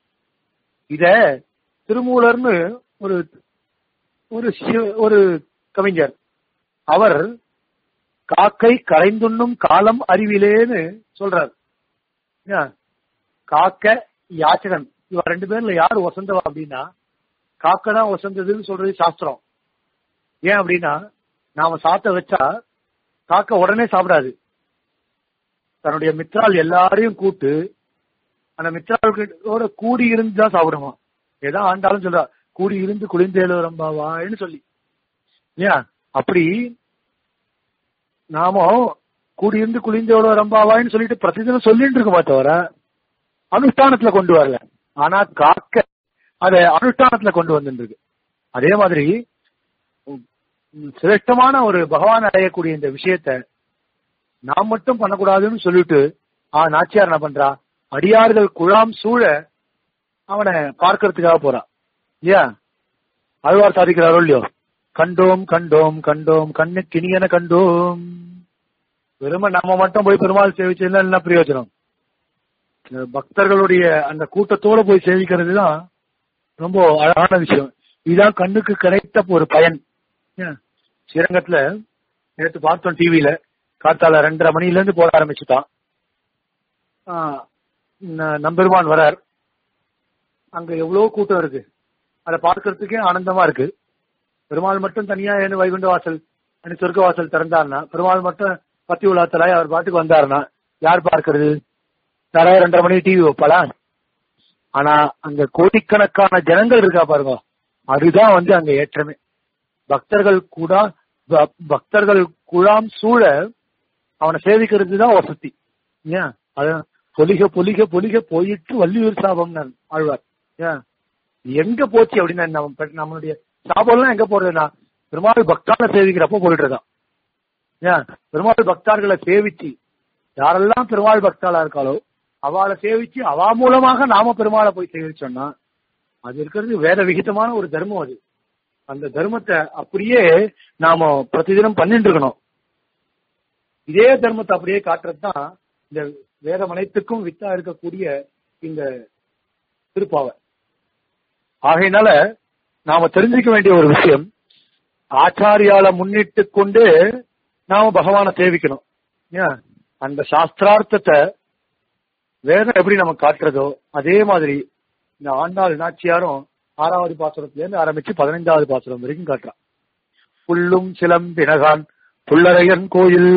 S1: இத திருமூலர்னு ஒரு ஒரு சிவ- ஒரு கவிஞர் அவர் காக்கை கரைந்துண்ணும் காலம் அறிவிலேன்னு சொல்றார் ஏன்? காக்க யாச்சகன் இவ ரெண்டு பேர்ல யாரு வசந்தவா அப்படின்னா காக்கை தான் வசந்ததுன்னு சொல்றது சாஸ்திரம் ஏன் அப்படின்னா நாம சாத்த வச்சா காக்கை உடனே சாப்பிடாது தன்னுடைய மித்ரால் எல்லாரையும் கூட்டு அந்த மித்ராளோட கூடி இருந்து தான் சாப்பிடுமா ஏதோ ஆண்டாலும் சொல்றா கூடி இருந்து குளிர்ந்தேலோ ரம்பாவான்னு சொல்லி ஏன் அப்படி நாம கூடி இருந்து குளிர்ந்தேலோ ரம்பாவான்னு சொல்லிட்டு பிரதிதினம் சொல்லிட்டு இருக்கோமா தவிர அனுஷ்டானத்துல கொண்டு வரல ஆனா காக்க அதை அனுஷ்டானத்துல கொண்டு வந்துருக்கு அதே மாதிரி உம், சிரேஷ்டமான ஒரு பகவான் அடையக்கூடிய இந்த விஷயத்த நாம் மட்டும் பண்ணக்கூடாதுன்னு சொல்லிட்டு ஆ நாச்சியார் என்ன பண்றா அடியார்கள் குழாம் சூழ அவனை பார்க்கறதுக்காக போறான் ஏன் அழ்வார் சாதிக்கிறாரோ இல்லையோ கண்டோம் கண்டோம் கண்டோம் கண்ணு கிணியன கண்டோம் வெறும நம்ம மட்டும் போய் பெருமாள் சேவிச்சதுல என்ன பிரயோஜனம் இந்த பக்தர்களுடைய அந்த கூட்டத்தோட போய் சேவிக்கிறது தான் ரொம்ப அழகான விஷயம் இதுதான் கண்ணுக்கு கிடைத்த ஒரு பயன் ஏன்? ஸ்ரீரங்கத்துல நேற்று பார்த்தோம் டிவியில காத்தால ரெண்டரை மணில இருந்து போட ஆரம்பிச்சுட்டான் ஆஹ் ந- நம்பெருமான் வரார் அங்க எவ்வளவு கூட்டம் இருக்கு அதை பார்க்கறதுக்கே ஆனந்தமா இருக்கு பெருமாள் மட்டும் தனியா ஏன்னு வைகுண்ட வாசல் எனக்கு சொர்க்க வாசல் திறந்தாருன்னா பெருமாள் மட்டும் பத்தி உலாத்தலாய் அவர் பாட்டுக்கு வந்தாருன்னா யார் பார்க்கறது யாராவது ரெண்டரை மணி டிவி வைப்பாளா ஆனா அங்க கோடிக்கணக்கான ஜனங்கள் இருக்கா பாருங்க அதுதான் வந்து அங்க ஏற்றமே பக்தர்கள் கூட ப- பக்தர்கள் குழாம் சூழ அவனை சேவிக்கிறது தான் வசதி ஏன் அது பொலிக பொலிக பொலிக போயிட்டு வள்ளியூர் சாபம் ஆழ்வார் ஏன் எங்க போச்சு அப்படின்னா நம்ம பெ- நம்மளுடைய சாபம்லாம் எங்க போறதுன்னா பெருமாள் பக்தால சேவிக்கிறப்ப போயிட்டு இருக்கான் ஏன் பெருமாள் பக்தார்களை சேவிச்சு யாரெல்லாம் பெருமாள் பக்தாளா இருக்காளோ அவளை சேவிச்சு அவா மூலமாக நாம பெருமாளை போய் சேவிச்சோம்னா அது இருக்கிறது வேத விகிதமான ஒரு தர்மம் அது அந்த தர்மத்தை அப்படியே நாம பிரதிதினம் பண்ணிட்டு இருக்கணும் இதே தர்மத்தை அப்படியே காட்டுறது தான் இந்த வேதம் அனைத்துக்கும் வித்தா இருக்கக்கூடிய இந்த திருப்பாவை ஆகையினால நாம தெரிஞ்சுக்க வேண்டிய ஒரு விஷயம் ஆச்சாரியால முன்னிட்டு கொண்டு நாம பகவானை சேவிக்கணும் ஏன் அந்த சாஸ்திரார்த்தத்தை வேதம் எப்படி நமக்கு காட்டுறதோ அதே மாதிரி இந்த ஆண்டாள் நாச்சியாரும் ஆறாவது பாசுரத்துல இருந்து ஆரம்பிச்சு பதினைந்தாவது பாசுரம் வரைக்கும் காட்டுறான் புல்லும் சிலம்பினகான் புல்லரையன் கோயில்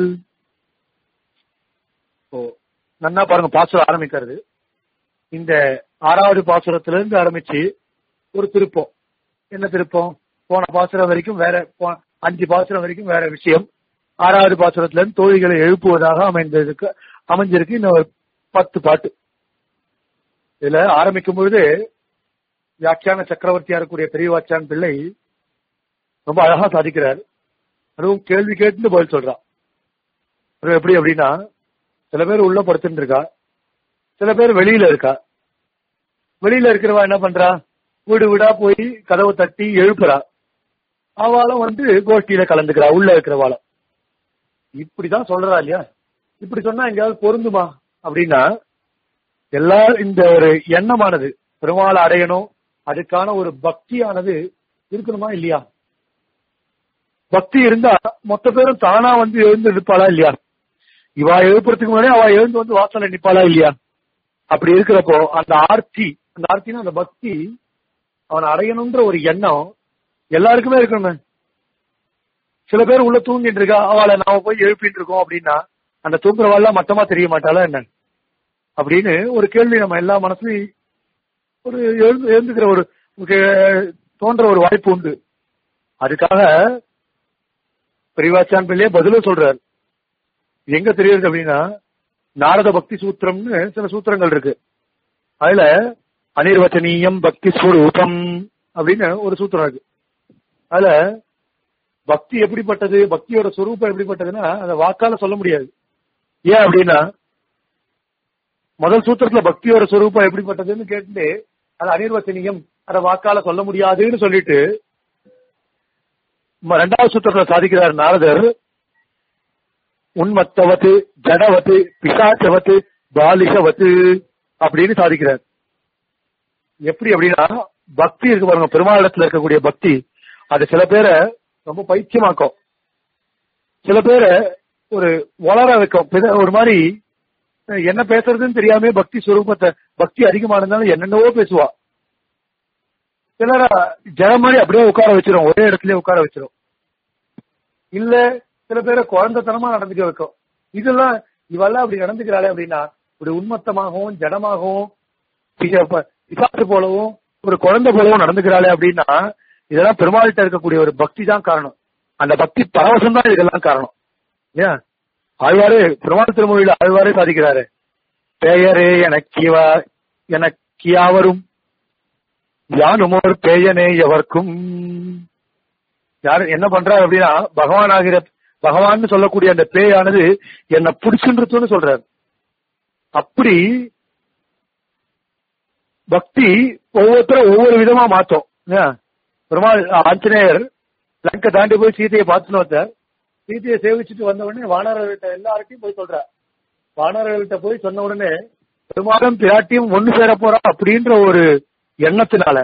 S1: ஓ நன்னா பாருங்க பாசுரம் ஆரம்பிக்கிறது இந்த ஆறாவது பாசுரத்துல இருந்து ஆரம்பிச்சு ஒரு திருப்பம் என்ன திருப்பம் போன பாசுரம் வரைக்கும் வேற போ- அஞ்சு பாசுரம் வரைக்கும் வேற விஷயம் ஆறாவது பாசுரத்துல இருந்து தோழிகளை எழுப்புவதாக அமைந்ததுக்கு அமைஞ்சிருக்கு இன்னும் ஒரு பத்து பாட்டு இதுல ஆரம்பிக்கும் பொழுது வியாக்கியான சக்கரவர்த்தியா இருக்கக்கூடிய பெரியவாச்சான் பிள்ளை ரொம்ப அழகா சாதிக்கிறார் அதுவும் கேள்வி கேட்டு பதில் சொல்றான் அது எப்படி அப்படின்னா சில பேர் உள்ள படுத்துட்டு இருக்கா சில பேர் வெளியில இருக்கா வெளியில இருக்கிறவா என்ன பண்றா வீடு வீடா போய் கதவை தட்டி எழுப்புறா அவளும் வந்து கோஷ்டியில கலந்துக்கிறா உள்ள இருக்கிறவாளும் இப்படிதான் சொல்றா இல்லையா இப்படி சொன்னா எங்கேயாவது பொருந்துமா அப்படின்னா எல்லா இந்த ஒரு எண்ணமானது பெருமாளை அடையணும் அதுக்கான ஒரு பக்தியானது இருக்கணுமா இல்லையா பக்தி இருந்தா மொத்த பேரும் தானா வந்து எழுந்து நிற்பாளா இல்லையா இவா எழுப்புறதுக்கு முன்னாடி அவ எழுந்து வந்து வாசல்ல நிப்பாளா இல்லையா அப்படி இருக்கிறப்போ அந்த ஆர்த்தி அந்த ஆர்த்தினா அந்த பக்தி அவனை அடையணும்ன்ற ஒரு எண்ணம் எல்லாருக்குமே இருக்கணுமே சில பேர் உள்ள தூங்கிட்டு இருக்கா அவளை நாம போய் எழுப்பிட்டு இருக்கோம் அப்படின்னா அந்த தூங்குறவாள்லாம் மட்டமா தெரிய மாட்டாளா என்ன அப்படின்னு ஒரு கேள்வி நம்ம எல்லா மனசுலயும் ஒரு எழுந்து எழுந்துக்கிற ஒரு ஒரு தோன்ற ஒரு வாய்ப்பு உண்டு அதுக்காக பெரியவாச்சான் பிள்ளையே பதிலும் சொல்றாரு இது எங்க தெரியுது அப்படின்னா நாரத பக்தி சூத்திரம்னு சில சூத்திரங்கள் இருக்கு அதுல அனிர்வச்சனீயம் பக்தி ஸ்வரூபம் அப்படின்னு ஒரு சூத்திரம் இருக்கு அதுல பக்தி எப்படிப்பட்டது பக்தியோட ஸ்வரூபம் எப்படிப்பட்டதுன்னா அந்த வாக்கால சொல்ல முடியாது ஏன் அப்படின்னா முதல் சூத்திரத்துல பக்தியோட ஸ்வரூபம் எப்படிப்பட்டதுன்னு கேட்டு அது அனிர்வச்சனீயம் அதை வாக்கால சொல்ல முடியாதுன்னு சொல்லிட்டு ம- ரெண்டாவது சூத்திரத்துல சாதிக்கிறார் நாரதர் உன்மத்தவத்து ஜடவத்து பிசாச்சவத்து பாலிகவத்து அப்படின்னு சாதிக்கிறார் எப்படி அப்படின்னா பக்தி இருக்கு பாருங்க பெருமாளிடத்துல இருக்கக்கூடிய பக்தி அது சில பேரை ரொம்ப பைத்தியமாக்கும் சில பேரை ஒரு வளர வைக்கும் பித- ஒரு மாதிரி அஹ், என்ன பேசுறதுன்னு தெரியாம பக்தி சுரூபத்தை பக்தி அதிகமானதுனால என்னென்னவோ பேசுவா சிலர ஜனம் மாதிரி அப்படியே உட்கார வச்சிரும் ஒரே இடத்துலயே உட்கார வச்சிரும் இல்ல சில பேரை குழந்தைத்தனமா நடந்துக்க வைக்கும் இதெல்லாம் இவெல்லாம் அப்படி நடந்துக்கிறாளே அப்படின்னா ஒரு உண்மத்தமாகவும் ஜடமாகவும் பிச- ப- பிசாசு போலவும் ஒரு குழந்தை போலவும் நடந்துக்கிறாளே அப்படின்னா இதெல்லாம் பெருமாள்கிட்ட இருக்கக்கூடிய ஒரு பக்தி தான் காரணம் அந்த பக்தி பரவசம் தான் இதெல்லாம் காரணம் ஏன் ஆழ்வாரே பெருமாள் திருமொழியில ஆழ்வாரே சாதிக்கிறாரு பெயரே எனக்கிவா எனக்கியாவரும் யானுமோர் பேயனே எவர்க்கும் யாரு என்ன பண்றாரு அப்படின்னா பகவான் ஆகிற பகவான் சொல்லக்கூடிய அந்த பேயானது என்ன பிடிச்சுன்றதுன்னு சொல்றாரு அப்படி பக்தி ஒவ்வொருத்தரும் ஒவ்வொரு விதமா மாத்தோம் ஏன்? பெருமாள் ஆஞ்சநேயர் லங்கை தாண்டி போய் சீதையை பார்த்துன்னு வந்தார் சீதையை சேவிச்சுட்டு வந்த உடனே வானரர்கள்ட்ட எல்லார்ட்டையும் போய் சொல்றார் வானரர்கள்ட்ட போய் சொன்ன உடனே பெருமாளும் பிராட்டியும் ஒண்ணு சேர போறா அப்படின்ற ஒரு எண்ணத்தினால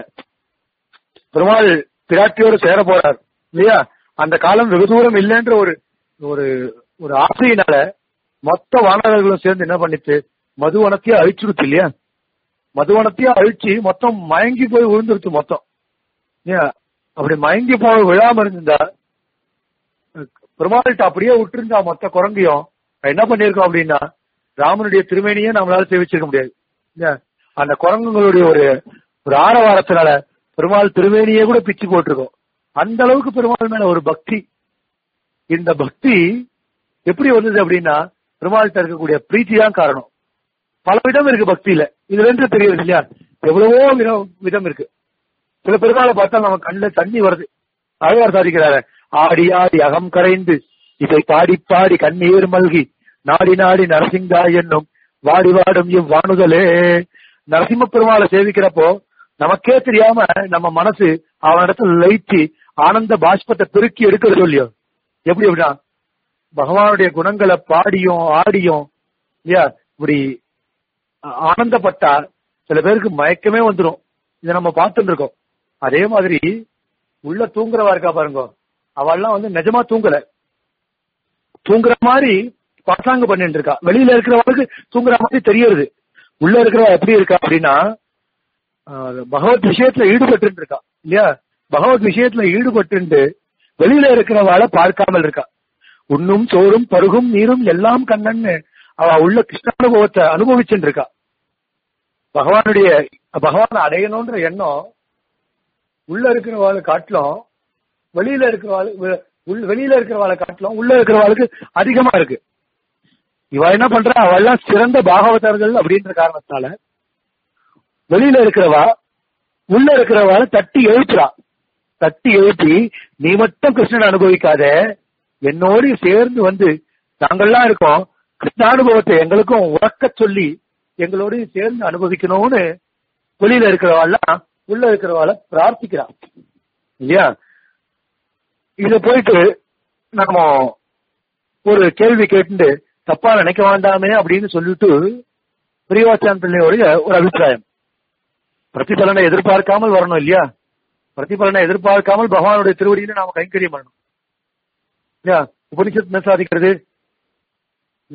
S1: பெருமாள் பிராட்டியோடு சேர போறார் இல்லையா அந்த காலம் வெகு தூரம் இல்லைன்ற ஒரு ஒரு ஒரு ஆசையினால மொத்த வானரர்களும் சேர்ந்து என்ன பண்ணிச்சு மதுவனத்தையே அழிச்சுடுச்சு இல்லையா மதுவனத்தையே அழிச்சு மொத்தம் மயங்கி போய் விழுந்துருச்சு மொத்தம் ஏன் அப்படி மயங்கி போய் விழாம இருந்திருந்தா பெருமாள்கிட்ட அப்படியே விட்டுருந்தா மொத்த குரங்கையும் என்ன பண்ணிருக்கோம் அப்படின்னா ராமனுடைய திருமேனியே நம்மளால சேவிச்சிருக்க முடியாது ஏன்? அந்த குரங்குகளுடைய ஒரு ஒரு ஆரவாரத்தினால பெருமாள் திருமேனியே கூட பிச்சு போட்டிருக்கோம் அந்த அளவுக்கு பெருமாள் மேல ஒரு பக்தி இந்த பக்தி எப்படி வந்தது அப்படின்னா பெருமாள்கிட்ட இருக்கக்கூடிய பிரீத்தி தான் காரணம் பல விதம் இருக்கு பக்தியில இதுல இருந்து தெரியுது இல்லையா எவ்வளவோ விதம் விதம் இருக்கு சில பெருமாளை பார்த்தா நம்ம கண்ணுல தண்ணி வருது அழகார் சாதிக்கிறாரு ஆடி ஆடி அகம் கரைந்து இதை பாடி பாடி கண்ணீர் மல்கி நாடி நாடி நரசிங்கா என்னும் வாடி வாடும் இவ்வாணுதலே நரசிம்ம பெருமாளை சேவிக்கிறப்போ நமக்கே தெரியாம நம்ம மனசு அவனிடத்துல லயிச்சு ஆனந்த பாஷ்பத்தை பெருக்கி எடுக்கிறது இல்லையோ எப்படி அப்படின்னா பகவானுடைய குணங்களை பாடியும் ஆடியும் இல்லையா இப்படி ஆ- ஆனந்தப்பட்டா சில பேருக்கு மயக்கமே வந்துரும் இதை நம்ம பார்த்துட்டு இருக்கோம் அதே மாதிரி உள்ள தூங்குறவா இருக்கா பாருங்க அவள்லாம் வந்து நிஜமா தூங்கல தூங்குற மாதிரி பாசாங்கு பண்ணிட்டு இருக்கா வெளியில இருக்கிறவங்களுக்கு தூங்குற மாதிரி தெரியறது உள்ள இருக்கிறவா எப்படி இருக்கா அப்படின்னா ஆஹ், பகவத் விஷயத்துல ஈடுபட்டு இருக்கா இல்லையா பகவத் விஷயத்துல ஈடுபட்டு வெளியில இருக்கிறவாள பார்க்காமல் இருக்கா உண்ணும் சோறும் பருகும் நீரும் எல்லாம் கண்ணன்னு அவ உள்ள கிருஷ்ணானுபவத்தை அனுபவிச்சுட்டு இருக்கா பகவானுடைய பகவானை அடையணும்ன்ற எண்ணம் உள்ள இருக்கிறவாளை காட்டிலும் வெளியில இருக்கிறவாள் வெளியில இருக்கிறவாளை காட்டிலும் உள்ள இருக்கிறவாளுக்கு அதிகமா இருக்கு இவ என்ன பண்றா அவெல்லாம் சிறந்த பாகவதர்கள் அப்படின்ற காரணத்தால வெளியில இருக்கிறவா உள்ள இருக்கிறவாளை தட்டி எழுப்புறா தட்டி எழுப்பி நீ மட்டும் கிருஷ்ணன் அனுபவிக்காத என்னோடு சேர்ந்து வந்து நாங்கள்லாம் இருக்கோம் கிருஷ்ணானுபவத்தை எங்களுக்கும் உறக்க சொல்லி எங்களோடு சேர்ந்து அனுபவிக்கணும்னு வெளியில இருக்கிறவாள்லாம் உள்ள இருக்கிறவாள பிரார்த்திக்கிறான் இல்லையா இத போயிட்டு நம்ம ஒரு கேள்வி கேட்டு தப்பா நினைக்க வேண்டாமே அப்படின்னு சொல்லிட்டு பிரிவாச்சான் பிள்ளையோடைய ஒரு அபிப்பிராயம் பிரதிபலனை எதிர்பார்க்காமல் வரணும் இல்லையா பிரதிபலனை எதிர்பார்க்காமல் பகவானுடைய திருவடியில நாம கைங்கரியம் பண்ணணும் இல்லையா உபனிஷத் என்ன சாதிக்கிறது இந்த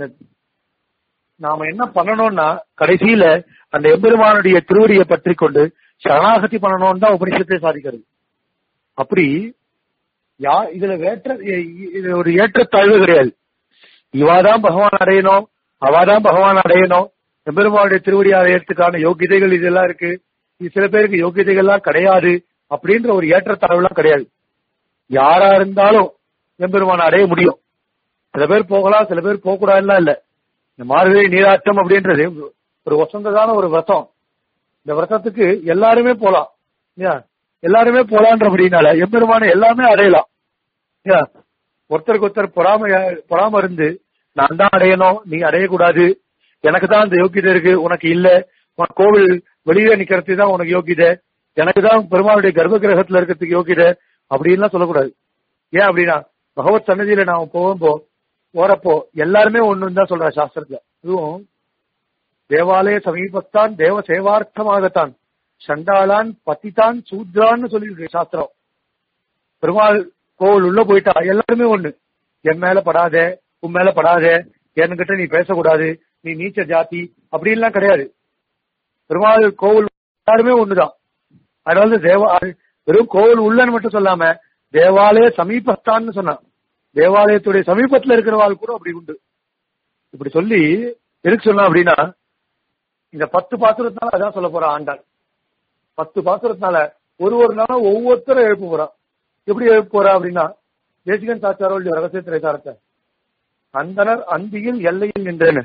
S1: நாம என்ன பண்ணணும்னா கடைசியில அந்த எம்பெருமானுடைய திருவடியை பற்றி கொண்டு சரணாகதி பண்ணணும்னு தான் உபனிஷத்தை சாதிக்கிறது அப்படி யா இதுல வேற்ற இது ஒரு ஏற்றத்தாழ்வு கிடையாது இவாதான் பகவான் அடையணும் அவாதான் பகவான் அடையணும் எம்பெருமானுடைய திருவடி அடையறதுக்கான யோகியதைகள் இதெல்லாம் இருக்கு இது சில பேருக்கு யோகியதைகள்லாம் கிடையாது அப்படின்ற ஒரு ஏற்றத்தாழ்வுலாம் கிடையாது யாரா இருந்தாலும் எம்பெருமான் அடைய முடியும் சில பேர் போகலாம் சில பேர் போக கூடாதுலாம் இல்ல இந்த மார்கழி நீராட்டம் அப்படின்றது ஒரு வசந்ததான ஒரு விரதம் இந்த விரதத்துக்கு எல்லாருமே போலாம் இல்லையா எல்லாருமே போலான்றபடினால எம்பெருமான எல்லாமே அடையலாம் இல்லையா ஒருத்தருக்கு ஒருத்தர் பொறாம பொறாம இருந்து நான் தான் அடையணும் நீ அடையக்கூடாது எனக்கு தான் இந்த யோக்கியதை இருக்கு உனக்கு இல்ல உனக்கு கோவில் வெளியே நிக்கிறது தான் உனக்கு யோக்கியதை எனக்கு தான் பெருமாளுடைய கர்ப்ப கிரகத்துல இருக்கிறதுக்கு யோக்கியதை அப்படின்லாம் சொல்லக்கூடாது ஏன் அப்படின்னா பகவத் சன்னதியில நாம போகும்போ போறப்போ எல்லாருமே ஒண்ணுன்னு தான் சொல்ற சாஸ்திரத்துல இதுவும் தேவாலய சமீபத்தான் தேவ சேவார்த்தமாகத்தான் சண்டாளான் பத்திதான் சூத்ரான்னு சொல்லியிருக்கு சாஸ்திரம் பெருமாள் கோவில் உள்ள போயிட்டா எல்லாருமே ஒண்ணு என் மேல படாத உன் மேல படாத என்கிட்ட நீ பேசக்கூடாது நீ நீச்ச ஜாதி அப்படின்லாம் கிடையாது பெருமாள் கோவில் எல்லாருமே ஒண்ணுதான் அதனால தேவா வெறும் கோவில் உள்ளன்னு மட்டும் சொல்லாம தேவாலய சமீபஸ்தான்னு சொன்னான் தேவாலயத்துடைய சமீபத்துல இருக்கிறவாள் கூட அப்படி உண்டு இப்படி சொல்லி எதுக்கு சொன்னா அப்படின்னா இந்த பத்து பாத்திரத்தினால அதான் சொல்ல போறா ஆண்டாள் பத்து பாத்திரத்தினால ஒரு ஒரு நாளும் ஒவ்வொருத்தரும் எழுப்ப போறான் எப்படி எழுப்ப போறா அப்படின்னா தேசிகன் சாச்சாரோ இல்லையோ ரகசிய திரைசாரத்தை அந்தனர் அந்தியில் எல்லையில் நின்றேன்னு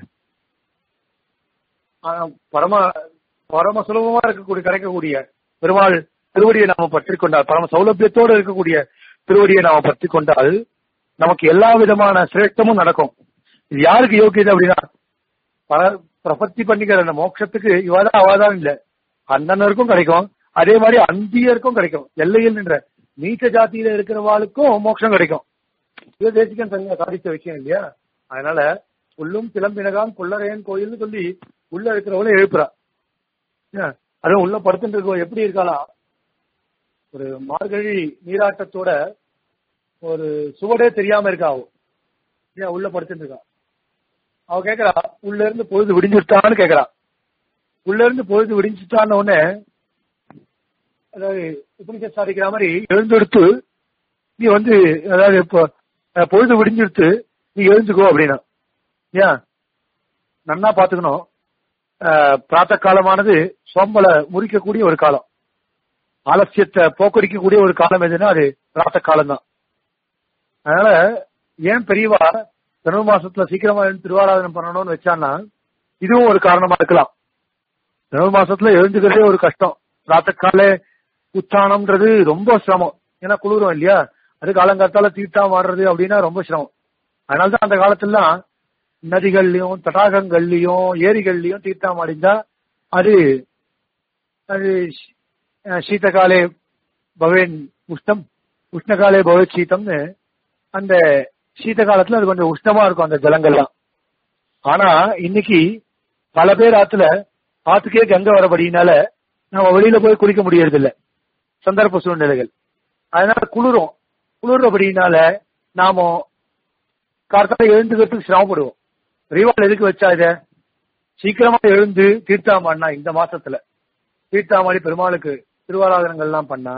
S1: பரம பரம சுலபமா இருக்கக்கூடிய கிடைக்கக்கூடிய பெருமாள் திருவடியை நாம பற்றி கொண்டால் பரம சௌலபியத்தோடு இருக்கக்கூடிய திருவடியை நாம பற்றி கொண்டால் நமக்கு எல்லா விதமான சிரேஷ்டமும் நடக்கும் இது யாருக்கு யோகியது அப்படின்னா பல பிரபத்தி பண்ணிக்கிற அந்த மோட்சத்துக்கு இவாதான் அவாதான் இல்ல அந்தனருக்கும் கிடைக்கும் அதே மாதிரி அந்தியருக்கும் கிடைக்கும் எல்லையில் நின்ற நீச்ச ஜாத்தியில இருக்கிறவாளுக்கும் மோட்சம் கிடைக்கும் இது தேசிகன் தனியா சாதித்த விஷயம் இல்லையா அதனால உள்ளும் கிளம்பினகான் புள்ளரையன் கோயில்னு சொல்லி உள்ள இருக்கிறவங்களும் எழுப்புறா அதுவும் உள்ள படுத்துட்டு இருக்கோம் எப்படி இருக்கலாம் ஒரு மார்கழி நீராட்டத்தோட ஒரு சுவடே தெரியாம இருக்கா அவ ஏன் உள்ள படுத்துட்டு இருக்கா அவ கேக்குறா உள்ள இருந்து பொழுது விடிஞ்சுட்டான்னு கேக்குறா உள்ள இருந்து பொழுது விடிஞ்சுட்டான்னு உடனே அதாவது உபனிஷத் சாதிக்கிற மாதிரி எழுந்தெடுத்து நீ வந்து அதாவது இப்போ பொழுது விடிஞ்செடுத்து நீ எழுந்துக்கோ அப்படின்னா ஏன் நன்னா பாத்துக்கணும் பிராத்த காலமானது சோம்பலை முறிக்கக்கூடிய ஒரு காலம் ஆலசியத்தை போக்கடிக்கக்கூடிய ஒரு காலம் எதுன்னா அது பிராத்த காலம் தான் அதனால ஏன் பெரியவா தனுர் மாசத்துல சீக்கிரமா எழுந்து திருவாராதனம் பண்ணணும்னு வச்சான்னா இதுவும் ஒரு காரணமா இருக்கலாம் தனுர் மாசத்துல எழுந்துக்கிறதே ஒரு கஷ்டம் பிராத்த கால உத்தானம்ன்றது ரொம்ப சிரமம் ஏன்னா குளிரும் இல்லையா அது காலங்காத்தால தீட்டா மாறுறது அப்படின்னா ரொம்ப சிரமம் அதனாலதான் அந்த காலத்துலாம் நதிகள்லயும் தடாகங்கள்லயும் ஏரிகள்லயும் தீர்த்தம் அடைந்தா அது அது சீதகாலே பவேன் உஷ்ணம் உஷ்ணகாலே பவேத் சீதம்னு அந்த சீத காலத்துல அது கொஞ்சம் உஷ்ணமா இருக்கும் அந்த ஜலங்கள்லாம் ஆனா இன்னைக்கு பல பேர் ஆத்துல ஆத்துக்கே கங்கை வரபடினால நம்ம வெளியில போய் குளிக்க முடியறது இல்ல சந்தர்ப்ப சூழ்நிலைகள் அதனால குளிரும் குளிர்றபடினால நாம கார்த்தால எழுந்துக்கிறதுக்கு சிரமப்படுவோம் ரிவால் எதுக்கு வச்சா இத சீக்கிரமா எழுந்து தீர்த்தாமண்ணா இந்த மாசத்துல தீர்த்தாமாடி பெருமாளுக்கு திருவாராதனங்கள் எல்லாம் பண்ணா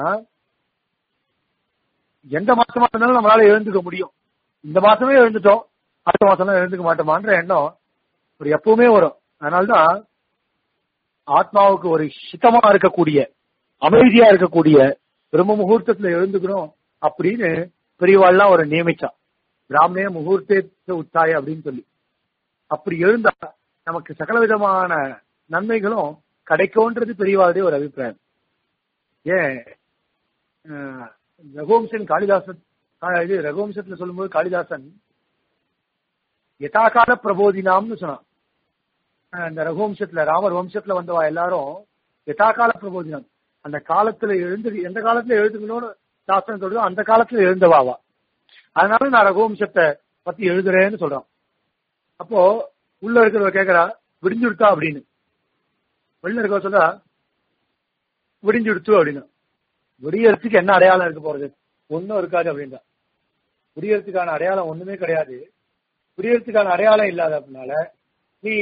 S1: எந்த மாசமா இருந்தாலும் நம்மளால எழுந்துக்க முடியும் இந்த மாசமே எழுந்துட்டோம் அடுத்த மாசம் எழுந்துக்க மாட்டோமான்ற எண்ணம் ஒரு எப்பவுமே வரும் அதனால்தான் ஆத்மாவுக்கு ஒரு சித்தமா இருக்கக்கூடிய அமைதியா இருக்கக்கூடிய பிரம்ம முகூர்த்தத்துல எழுந்துக்கணும் அப்படின்னு பெரியவாள்லாம் ஒரு நியமிச்சான் பிராமணே முகூர்த்தே உத்தாய அப்படின்னு சொல்லி அப்படி எழுந்தா நமக்கு சகல விதமான நன்மைகளும் கிடைக்கும்ன்றது பெரியவாளுடைய ஒரு அபிப்பிராயம் ஏன் ரகுவம்சன் காளிதாசன் இது ரகுவம்சத்துல சொல்லும்போது காளிதாசன் யதாகால பிரபோதினாம்னு சொன்னான் அஹ், இந்த ரகுவம்சத்துல ராமர் வம்சத்துல வந்தவா எல்லாரும் யதாகால பிரபோஜனம் அந்த காலத்துல எழுந்து எந்த காலத்துல எழுதுக்கணும்னு சாஸ்திரம் சொல்றதோ அந்த காலத்துல எழுந்தவாவா அதனால நான் ரகுவம்சத்தை பத்தி எழுதுறேன்னு சொல்றான் அப்போ உள்ள இருக்கிறவ கேக்குறா விடிஞ்சுடுத்தா அப்படின்னு வெளில இருக்கவ சொல்றா விடிஞ்சுடுத்து அப்படின்னு விடியறதுக்கு என்ன அடையாளம் இருக்க போறது ஒன்னும் இருக்காது அப்படின்றா விடியறதுக்கான அடையாளம் ஒண்ணுமே கிடையாது விடியறதுக்கான அடையாளம் இல்லாத அப்படின்னால நீ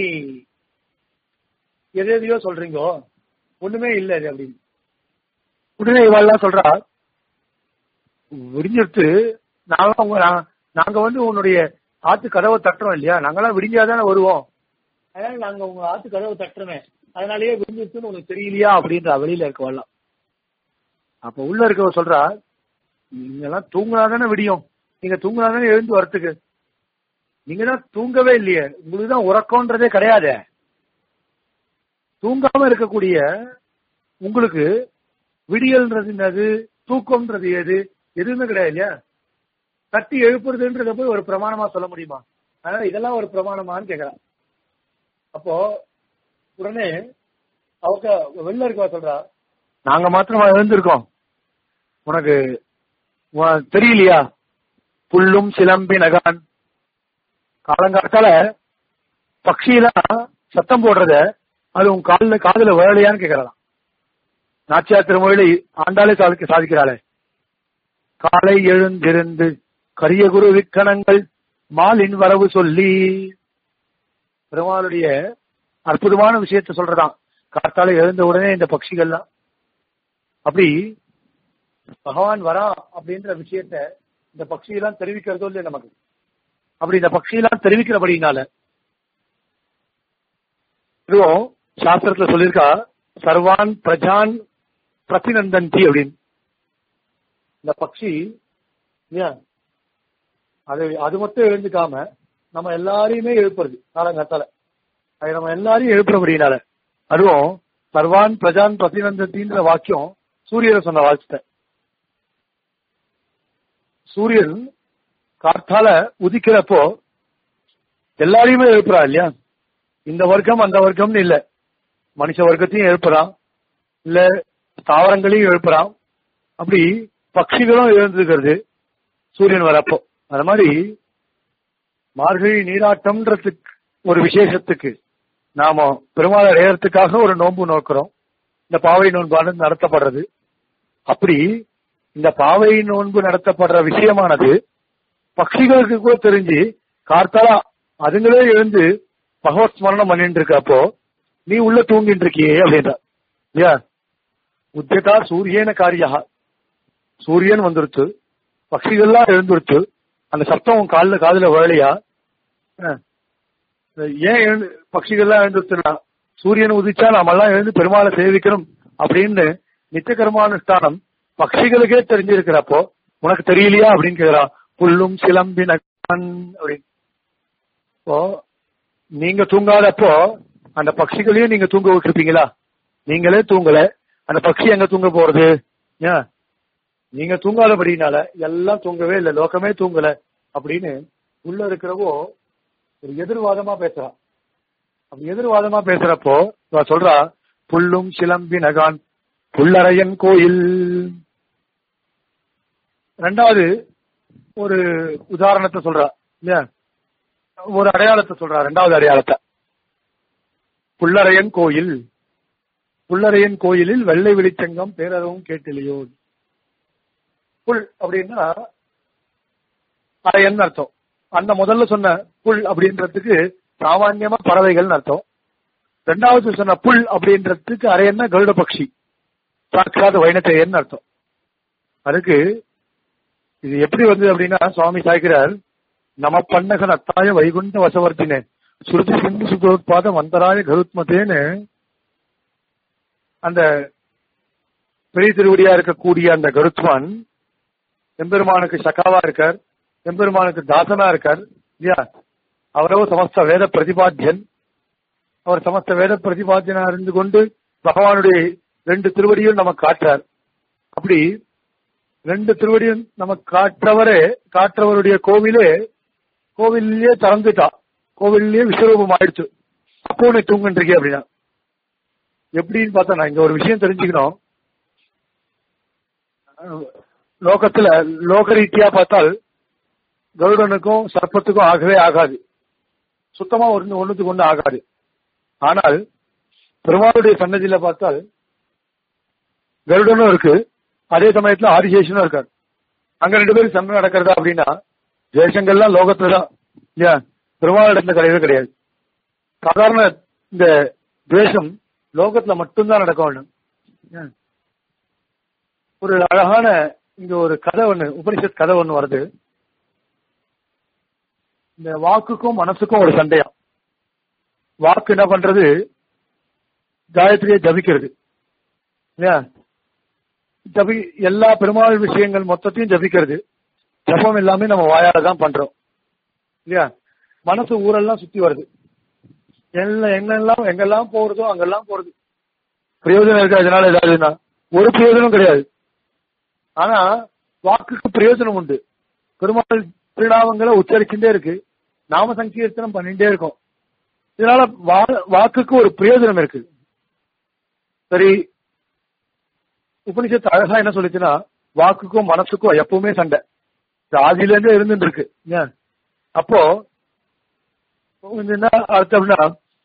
S1: எது எதையோ சொல்றீங்கோ ஒண்ணுமே இல்ல இது அப்படின்னு உடனே இவாள்லாம் சொல்றா விடிஞ்சிருத்து நாங்க உங்க நா- நாங்க வந்து உன்னுடைய ஆத்து கதவை தட்டுறோம் இல்லையா நாங்கெல்லாம் விடிஞ்சாதானே வருவோம் அதனால நாங்க உங்க ஆத்து கதவை தட்டுறோமே அதனாலயே விடிஞ்சிருச்சுன்னு உனக்கு தெரியலையா அப்படின்ற வெளியில இருக்கவெல்லாம் அப்ப உள்ள இருக்கவ சொல்றா நீங்க எல்லாம் தூங்கினாதானே விடியும் நீங்க தூங்கினாதானே எழுந்து வரத்துக்கு நீங்க தான் தூங்கவே இல்லையே உங்களுக்கு தான் உறக்கம்ன்றதே கிடையாது தூங்காம இருக்கக்கூடிய உங்களுக்கு விடியல்ன்றது என்னது தூக்கம்ன்றது எது எதுவுமே கிடையாது இல்லையா தட்டி எழுப்புறதுன்றத போய் ஒரு பிரமாணமா சொல்ல முடியுமா அதனால இதெல்லாம் ஒரு பிரமாணமான்னு கேக்குறான் அப்போ உடனே அவங்க வெளில இருக்கவா சொல்றா நாங்க மாத்திரமா எழுந்திருக்கோம் உனக்கு உனக்கு தெரியலையா புல்லும் சிலம்பி நகான் காலங்காலத்தால பக்ஷிலாம் சத்தம் போடுறத அது உன் காதுல காதுல விழலையான்னு கேக்குறான் நாச்சியார் திருமொழியில ஆண்டாளே சாதிக்க சாதிக்கிறாளே காலை எழுந்திருந்து கரிய குரு விக்கணங்கள் மாலின் வரவு சொல்லி பெருமாளுடைய அற்புதமான விஷயத்த சொல்றதாம் காத்தால எழுந்த உடனே இந்த பட்சிகள்லாம் அப்படி பகவான் வரான் அப்படின்ற விஷயத்த இந்த பட்சியெல்லாம் தெரிவிக்கிறதோ இல்லையா நமக்கு அப்படி இந்த பட்சியெல்லாம் தெரிவிக்கிறபடினால இதுவும் சாஸ்திரத்துல சொல்லியிருக்கா சர்வான் பிரஜான் பிரதிநந்தந்தி அப்படின்னு இந்த பக்ஷி இல்லையா அது அது மட்டும் எழுந்துக்காம நம்ம எல்லாரையுமே எழுப்புறது காலங்காத்தால அது நம்ம எல்லாரையும் எழுப்புறபடினால அதுவும் சர்வான் பிரஜான் பிரதிநந்தத்தின்ற வாக்கியம் சூரியனை சொன்ன வாக்கியத்தை சூரியன் காத்தால உதிக்கிறப்போ எல்லாரையுமே எழுப்புறா இல்லையா இந்த வர்க்கம் அந்த வர்க்கம்னு இல்ல மனுஷ வர்க்கத்தையும் எழுப்புறான் இல்ல தாவரங்களையும் எழுப்புறான் அப்படி பட்சிகளும் எழுந்துக்கிறது சூரியன் வரப்போ அது மாதிரி மார்கழி நீராட்டம்ன்றதுக்கு ஒரு விசேஷத்துக்கு நாம பெருமாள் அடையறதுக்காக ஒரு நோன்பு நோக்கிறோம் இந்த பாவை நோன்பானது நடத்தப்படுறது அப்படி இந்த பாவை நோன்பு நடத்தப்படுற விஷயமானது பட்சிகளுக்கு கூட தெரிஞ்சு கார்த்தாலா அதுங்களே எழுந்து பகவத் ஸ்மரணம் பண்ணிட்டு இருக்கப்போ நீ உள்ள தூங்கிட்டு இருக்கியே அப்படின்ற இல்லையா உத்தியதா சூரியன காரியா சூரியன் வந்துருச்சு பட்சிகள்லாம் எழுந்துருச்சு அந்த சத்தம் உன் காதுல காதுல வேலையா ஏன் எழுந்து பட்சிகள்லாம் எழுந்துருச்சுன்னா சூரியன் உதிச்சா நாமெல்லாம் எழுந்து பெருமாளை சேவிக்கணும் அப்படின்னு நித்திய கர்மானுஷ்டானம் பட்சிகளுக்கே தெரிஞ்சிருக்கிறப்போ உனக்கு தெரியலையா அப்படின்னு கேக்குறான் புல்லும் சிலம்பின் அப்படின்னு இப்போ நீங்க தூங்காதப்போ அந்த பட்சிகளையும் நீங்க தூங்க விட்டுருப்பீங்களா நீங்களே தூங்கல அந்த பட்சி எங்க தூங்க போறது ஏன் நீங்க தூங்காதபடினால எல்லாம் தூங்கவே இல்லை லோகமே தூங்கல அப்படின்னு உள்ள இருக்கிறவோ ஒரு எதிர்வாதமா பேசுறான் அப்படி எதிர்வாதமா பேசுறப்போ இவ சொல்றா புல்லும் சிலம்பி நகான் புல்லரையன் கோயில் ரெண்டாவது ஒரு உதாரணத்தை சொல்றா இல்லையா ஒரு அடையாளத்தை சொல்றா ரெண்டாவது அடையாளத்தை புல்லரையன் கோயில் புல்லரையன் கோயிலில் வெள்ளை வெளிச்சங்கம் பேரறவும் கேட்டிலையோ புல் அப்படின்னா அரையன் அர்த்தம் அந்த முதல்ல சொன்ன புல் அப்படின்றதுக்கு சாமான்யமா பறவைகள்னு அர்த்தம் ரெண்டாவது சொன்ன புல் அப்படின்றதுக்கு அரையன்னா கருட பக்ஷி சாட்சாத் வைணத்தையன் அர்த்தம் அதுக்கு இது எப்படி வந்தது அப்படின்னா சுவாமி சாய்க்கிறார் நம பண்ணகன் அத்தாய வைகுண்ட வசவர்த்தினே சுருதி சிந்து சுதோத்பாத மந்தராய கருத்மத்தேன்னு அந்த பெரிய திருவடியா இருக்கக்கூடிய அந்த கருத்மான் எம்பெருமானுக்கு சகாவா இருக்கார் எம்பெருமானுக்கு தாசனா இருக்கார் இல்லையா அவரோ சமஸ்த வேத பிரதிபாத்தியன் அவர் சமஸ்த வேத பிரதிபாத்தியனா இருந்து கொண்டு பகவானுடைய ரெண்டு திருவடியும் நமக்கு காட்டுறார் அப்படி ரெண்டு திருவடியும் நமக்கு காட்டுறவரே காட்டுறவருடைய கோவிலே கோவிலே திறந்துட்டா கோவிலே விஸ்வரூபம் ஆயிடுச்சு அப்ப பக்குவனை தூங்குன்றீங்க அப்படின்னா எப்படின்னு பார்த்தா நான் இங்க ஒரு விஷயம் தெரிஞ்சுக்கணும் அஹ், லோகத்துல லோக ரீதியா பார்த்தால் கருடனுக்கும் சர்ப்பத்துக்கும் ஆகவே ஆகாது சுத்தமா ஒன்று ஒண்ணுத்துக்கு ஒண்ணு ஆகாது ஆனால் பெருமாளுடைய சன்னதியில பார்த்தால் கருடனும் இருக்கு அதே சமயத்துல ஆதிசேஷனும் இருக்காரு அங்க ரெண்டு பேரும் சண்டை நடக்கிறதா அப்படின்னா தேசங்கள்லாம் லோகத்துல தான் இல்லையா பெருமாள் இடத்துல கிடையவே கிடையாது சாதாரண இந்த துவேஷம் லோகத்துல மட்டும்தான் நடக்க வேண்டும் ஏன்? ஒரு அழகான இங்க ஒரு கதை ஒண்ணு உபனிஷத் கதை ஒண்ணு வருது இந்த வாக்குக்கும் மனசுக்கும் ஒரு சண்டையா வாக்கு என்ன பண்றது காயத்ரியை ஜபிக்கிறது இல்லையா ஜபி எல்லா பெருமாள் விஷயங்கள் மொத்தத்தையும் ஜபிக்கிறது ஜபம் எல்லாமே நம்ம வாயால தான் பண்றோம் இல்லையா மனசு ஊரெல்லாம் சுத்தி வருது எல்லாம் எங்கெல்லாம் எங்கெல்லாம் போறதோ அங்கெல்லாம் போறது பிரயோஜனம் இருக்கா இதனால ஏதாவதுன்னா ஒரு பிரயோஜனம் கிடையாது ஆனா வாக்குக்கு பிரயோஜனம் உண்டு பெருமாள் திருநாமங்களை உச்சரிச்சுட்டே இருக்கு நாம சங்கீர்த்தனம் பண்ணிட்டே இருக்கோம் இதனால வா- வாக்குக்கு ஒரு பிரயோஜனம் இருக்கு சரி உபனிஷத்து அழகா என்ன சொல்லிச்சுன்னா வாக்குக்கும் மனசுக்கும் எப்பவுமே சண்டை இது ஆதியில இருந்தே இருந்துட்டு இருக்கு ஏன்? அப்போ இது என்ன அர்த்தம்னா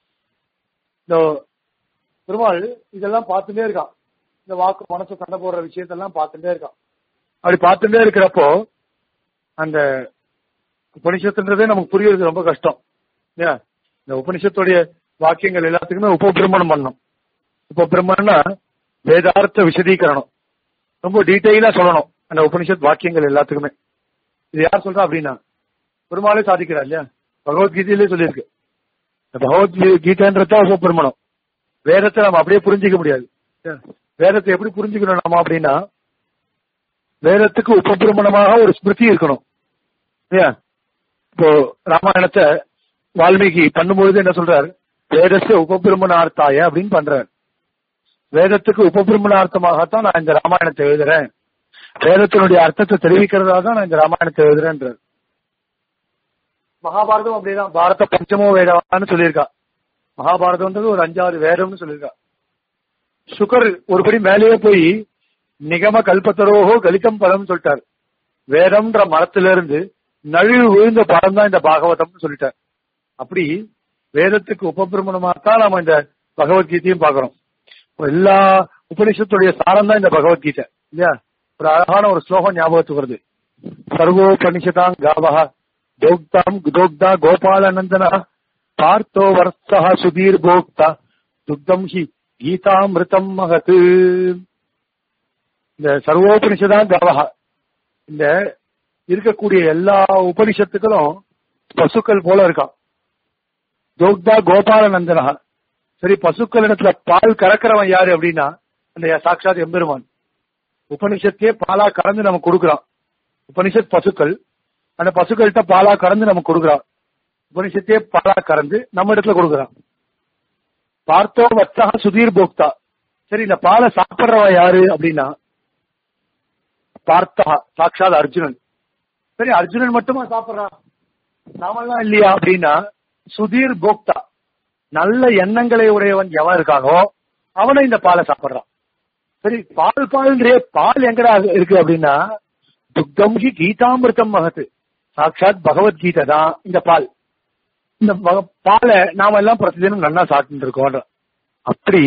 S1: இந்த பெருமாள் இதெல்லாம் பார்த்துட்டே இருக்கான் இந்த வாக்கு மனசு சண்டை போடுற விஷயத்தெல்லாம் பார்த்துட்டே இருக்கான் அப்படி பார்த்துட்டே இருக்கிறப்போ அந்த உபனிஷத்துன்றதே நமக்கு புரியுறது ரொம்ப கஷ்டம் ஏன் இந்த உபனிஷத்துடைய வாக்கியங்கள் எல்லாத்துக்குமே உபபிரமணம் பண்ணணும் உபபிரமணம்னா வேதார்த்த விசதீகரணம் ரொம்ப டீட்டெயிலா சொல்லணும் அந்த உபனிஷத் வாக்கியங்கள் எல்லாத்துக்குமே இது யார் சொல்றா அப்படின்னா பெருமாளே சாதிக்கிறார் இல்லையா பகவத்கீதையிலே சொல்லியிருக்கு இந்த பகவத் கீதைன்றதா உபபிரமணம் வேதத்தை நம்ம அப்படியே புரிஞ்சிக்க முடியாது ஏன்? வேதத்தை எப்படி புரிஞ்சுக்கணும் நாம அப்படின்னா வேதத்துக்கு உபபிரமணமாக ஒரு ஸ்மிருதி இருக்கணும் இல்லையா இப்போ ராமாயணத்தை வால்மீகி பண்ணும்பொழுது என்ன சொல்றார் வேதஸ்ய உபபிரமணார்த்தாய அப்படின்னு பண்றார் வேதத்துக்கு உபபிரமணார்த்தமாகத்தான் நான் இந்த ராமாயணத்தை எழுதுறேன் வேதத்தினுடைய அர்த்தத்தை தெரிவிக்கிறதா தான் நான் இந்த ராமாயணத்தை எழுதுறேன்றார் மகாபாரதம் அப்படிதான் பாரத பஞ்சமோ வேதம்னு சொல்லியிருக்கா மகாபாரதம்ன்றது ஒரு அஞ்சாறு வேதம்னு சொல்லியிருக்கா சுகர் ஒருபடி மேலேயே போய் நிகம கல்பத்தரோகோ கலிதம் பதம் சொல்லிட்டார் வேதம்ன்ற மரத்திலிருந்து நழுவி விழுந்த படம் தான் இந்த பாகவதம்னு சொல்லிட்டார் அப்படி வேதத்துக்கு உபபிரமணமாத்தான் நாம இந்த பகவத்கீதையும் பாக்குறோம் எல்லா உபனிஷத்துடைய சாரம் தான் இந்த பகவத்கீதை இல்லையா ஒரு அழகான ஒரு ஸ்லோகம் ஞாபகத்துக்கு வருது சர்வோபனிஷதாம் காவஹ தோக்தாம் தோக்தா கோபாலநந்தன பார்த்தோ வர்த்தா சுதீர் போக்தா துக்தம் ஹி கீதாமிருதம் மகத் இந்த சர்வோபனிஷதான் காவஹ இந்த இருக்கக்கூடிய எல்லா உபனிஷத்துக்களும் பசுக்கள் போல இருக்கான் தோக்தா கோபாலநந்தனா சரி பசுக்கள் இடத்துல பால் கறக்கிறவன் யாரு அப்படின்னா அந்த சாட்சாத் எம்பெருமான் உபனிஷத்தையே பாலா கறந்து நமக்கு கொடுக்குறான் உபனிஷத் பசுக்கள் அந்த பசுக்கள்கிட்ட பாலா கறந்து நமக்கு கொடுக்குறான் உபனிஷத்தையே பாலா கறந்து நம்ம இடத்துல கொடுக்குறான் பார்த்தோ வத்சா சுதீர் போக்தா சரி இந்த பாலை சாப்பிடுறவன் யாரு அப்படின்னா பார்த்தா சாட்சாத் அர்ஜுனன் சரி அர்ஜுனன் மட்டுமா சாப்பிடுறான் நாமெல்லாம் இல்லையா அப்படின்னா சுதீர் போக்தா நல்ல எண்ணங்களை உடையவன் எவன் இருக்கானோ அவனை இந்த பாலை சாப்பிடுறான் சரி பால் பால்ன்றே பால் எங்கடா இருக்கு அப்படின்னா துக்தம் ஹி கீதாமிருத்தம் மகத்து சாட்சாத் பகவத்கீதை தான் இந்த பால் இந்த பக- பாலை நாம எல்லாம் பிரதிதினம் நல்லா சாப்பிட்டு இருக்கோம் அப்படி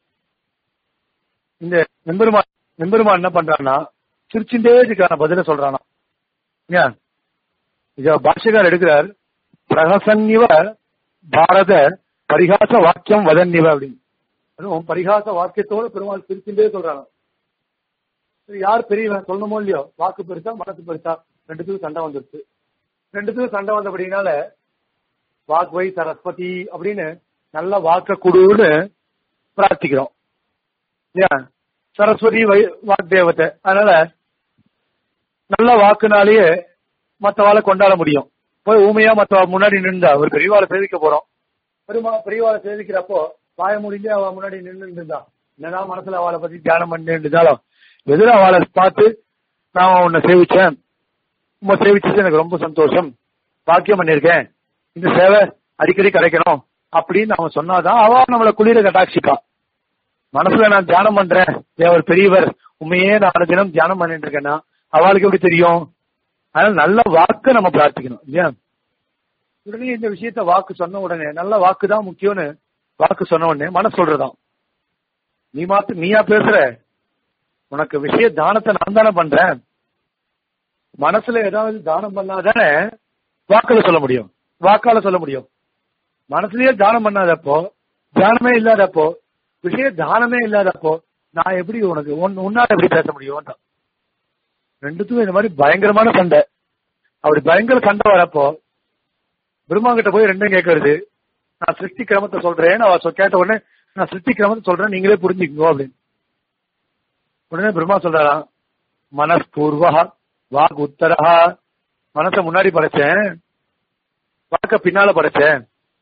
S1: இந்த நெம்பெருமான் நெம்பெருமான் என்ன பண்றான்னா சிரிச்சுட்டே இருக்கான பதில சொல்றானா ஏன் இத பாஷ்யக்கார் எடுக்கிறார் பிரகசன்னிவ பாரத பரிகாச வாக்கியம் வதன்னிவ அப்படின்னு அதுவும் பரிகாச வாக்கியத்தோட பெருமாள் சிரிச்சுட்டே சொல்றாங்க சரி, யார் பெரியவன் சொல்லணுமோ இல்லையோ வாக்கு பெருசா மனசு பெருசா ரெண்டுத்துக்கும் சண்டை வந்துருச்சு ரெண்டுத்துக்கும் சண்டை வந்தபடினால வாக்வை சரஸ்வதி அப்படின்னு நல்ல வாக்க குடுன்னு பிரார்த்திக்கிறோம் இல்லையா சரஸ்வதி வை வாக் தேவத்தை அதனால நல்ல வாக்குனாலேயே மத்தவாளை கொண்டாட முடியும் போய் ஊமையா மத்த முன்னாடி நின்றா ஒரு பெரியவாளை சேவிக்க போறோம் பெருமா பெரியவாளை சேவிக்கிறப்போ வாய முடிஞ்சு அவ முன்னாடி நின்று இருந்தா என்னதான் மனசுல அவளை பத்தி தியானம் பண்ணி இருந்தாலும் எதிர அவளை பார்த்து நான் உன்னை சேவிச்சேன் உன்னை சேவிச்சது எனக்கு ரொம்ப சந்தோஷம் பாக்கியம் பண்ணியிருக்கேன் இந்த சேவை அடிக்கடி கிடைக்கணும் அப்படின்னு அவன் சொன்னாதான் அவ நம்மளை குளிர கட்டாட்சிப்பா மனசுல நான் தியானம் பண்றேன் தேவர் பெரியவர் உண்மையே நான் தினம் தியானம் பண்ணிட்டு இருக்கேன்னா அவளுக்கு எப்படி தெரியும் அதனால நல்ல வாக்கு நம்ம பிரார்த்திக்கணும் இல்லையா உடனே இந்த விஷயத்த வாக்கு சொன்ன உடனே நல்ல வாக்கு தான் முக்கியம்னு வாக்கு சொன்ன உடனே மனசு சொல்றதாம் நீ மாத்து நீயா பேசுற உனக்கு விஷய தானத்தை நான் தானே பண்றேன் மனசுல ஏதாவது தானம் பண்ணாதானே வாக்குல சொல்ல முடியும் வாக்கால சொல்ல முடியும் மனசுலயே தானம் பண்ணாதப்போ தியானமே இல்லாதப்போ விஷய தானமே இல்லாதப்போ நான் எப்படி உனக்கு உன்- உன்னால எப்படி பேச முடியும் ரெண்டுத்துக்கும் இந்த மாதிரி பயங்கரமான சண்டை அப்படி பயங்கர சண்டை வரப்போ பிரம்மா கிட்ட போய் ரெண்டும் கேட்கறது நான் சிருஷ்டி கிரமத்தை சொல்றேன் அவ சொ- கேட்ட உடனே நான் சிருஷ்டி கிரமத்தை சொல்றேன் நீங்களே புரிஞ்சுக்கோ அப்படின்னு உடனே பிரம்மா சொல்றாராம் மனஸ்பூர்வா வாக் உத்தரஹா மனசை முன்னாடி படைச்சேன் வாக்க பின்னால படைச்சேன்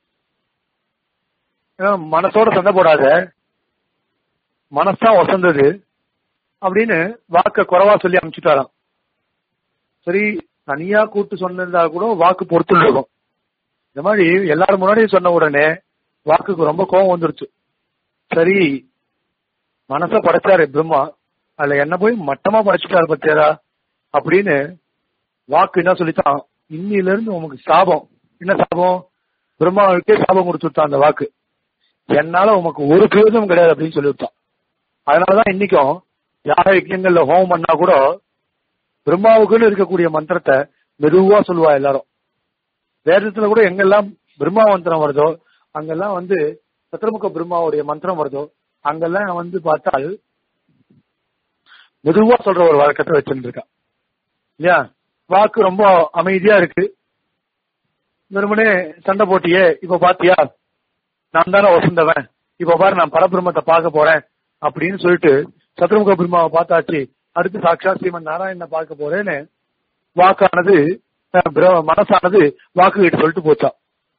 S1: ஏன்னா, மனசோட சண்டை போடாத மனசுதான் வசந்தது அப்படின்னு வாக்க குறைவா சொல்லி அனுப்பிச்சுட்டாராம் சரி தனியா கூட்டு சொன்னிருந்தா கூட வாக்கு பொறுத்து இருக்கும் இந்த மாதிரி எல்லாரும் முன்னாடியும் சொன்ன உடனே வாக்குக்கு ரொம்ப கோபம் வந்துருச்சு சரி மனச படைச்சாரு பிரம்மா அதுல என்ன போய் மட்டமா படைச்சுட்டாரு பத்தியாரா அப்படின்னு வாக்கு என்ன சொல்லித்தான் இன்னில இருந்து உமக்கு சாபம் என்ன சாபம் பிரம்மாவுக்கே சாபம் கொடுத்துட்டான் அந்த வாக்கு என்னால உமக்கு ஒரு பிரயோஜனம் கிடையாது அப்படின்னு சொல்லிவிட்டான் அதனாலதான் இன்னைக்கும் யாக யஜ்யங்கள்ல ஹோமம் பண்ணா கூட பிரம்மாவுக்குன்னு இருக்கக்கூடிய மந்திரத்தை மெதுவா சொல்லுவா எல்லாரும் வேதத்துல கூட எங்கெல்லாம் பிரம்மா மந்திரம் வருதோ அங்கெல்லாம் வந்து சத்திரமுக பிரம்மாவுடைய மந்திரம் வருதோ அங்கெல்லாம் வந்து பார்த்தால் மெதுவா சொல்ற ஒரு வழக்கத்தை வச்சுட்டு இருக்கான் இல்லையா வாக்கு ரொம்ப அமைதியா இருக்கு வெறுமனே சண்டை போட்டியே இப்ப பாத்தியா நான் தானே வசந்தவன் இப்ப பாரு நான் பரபிரம்மத்தை பார்க்க போறேன் அப்படின்னு சொல்லிட்டு சத்ருமுக பிரம்மாவை பார்த்தாச்சு அடுத்து சாட்சா ஸ்ரீமன் நாராயணனை பார்க்க போறேன்னு வாக்கானது அஹ், பிர- மனசானது வாக்கு கிட்ட சொல்லிட்டு போச்சான்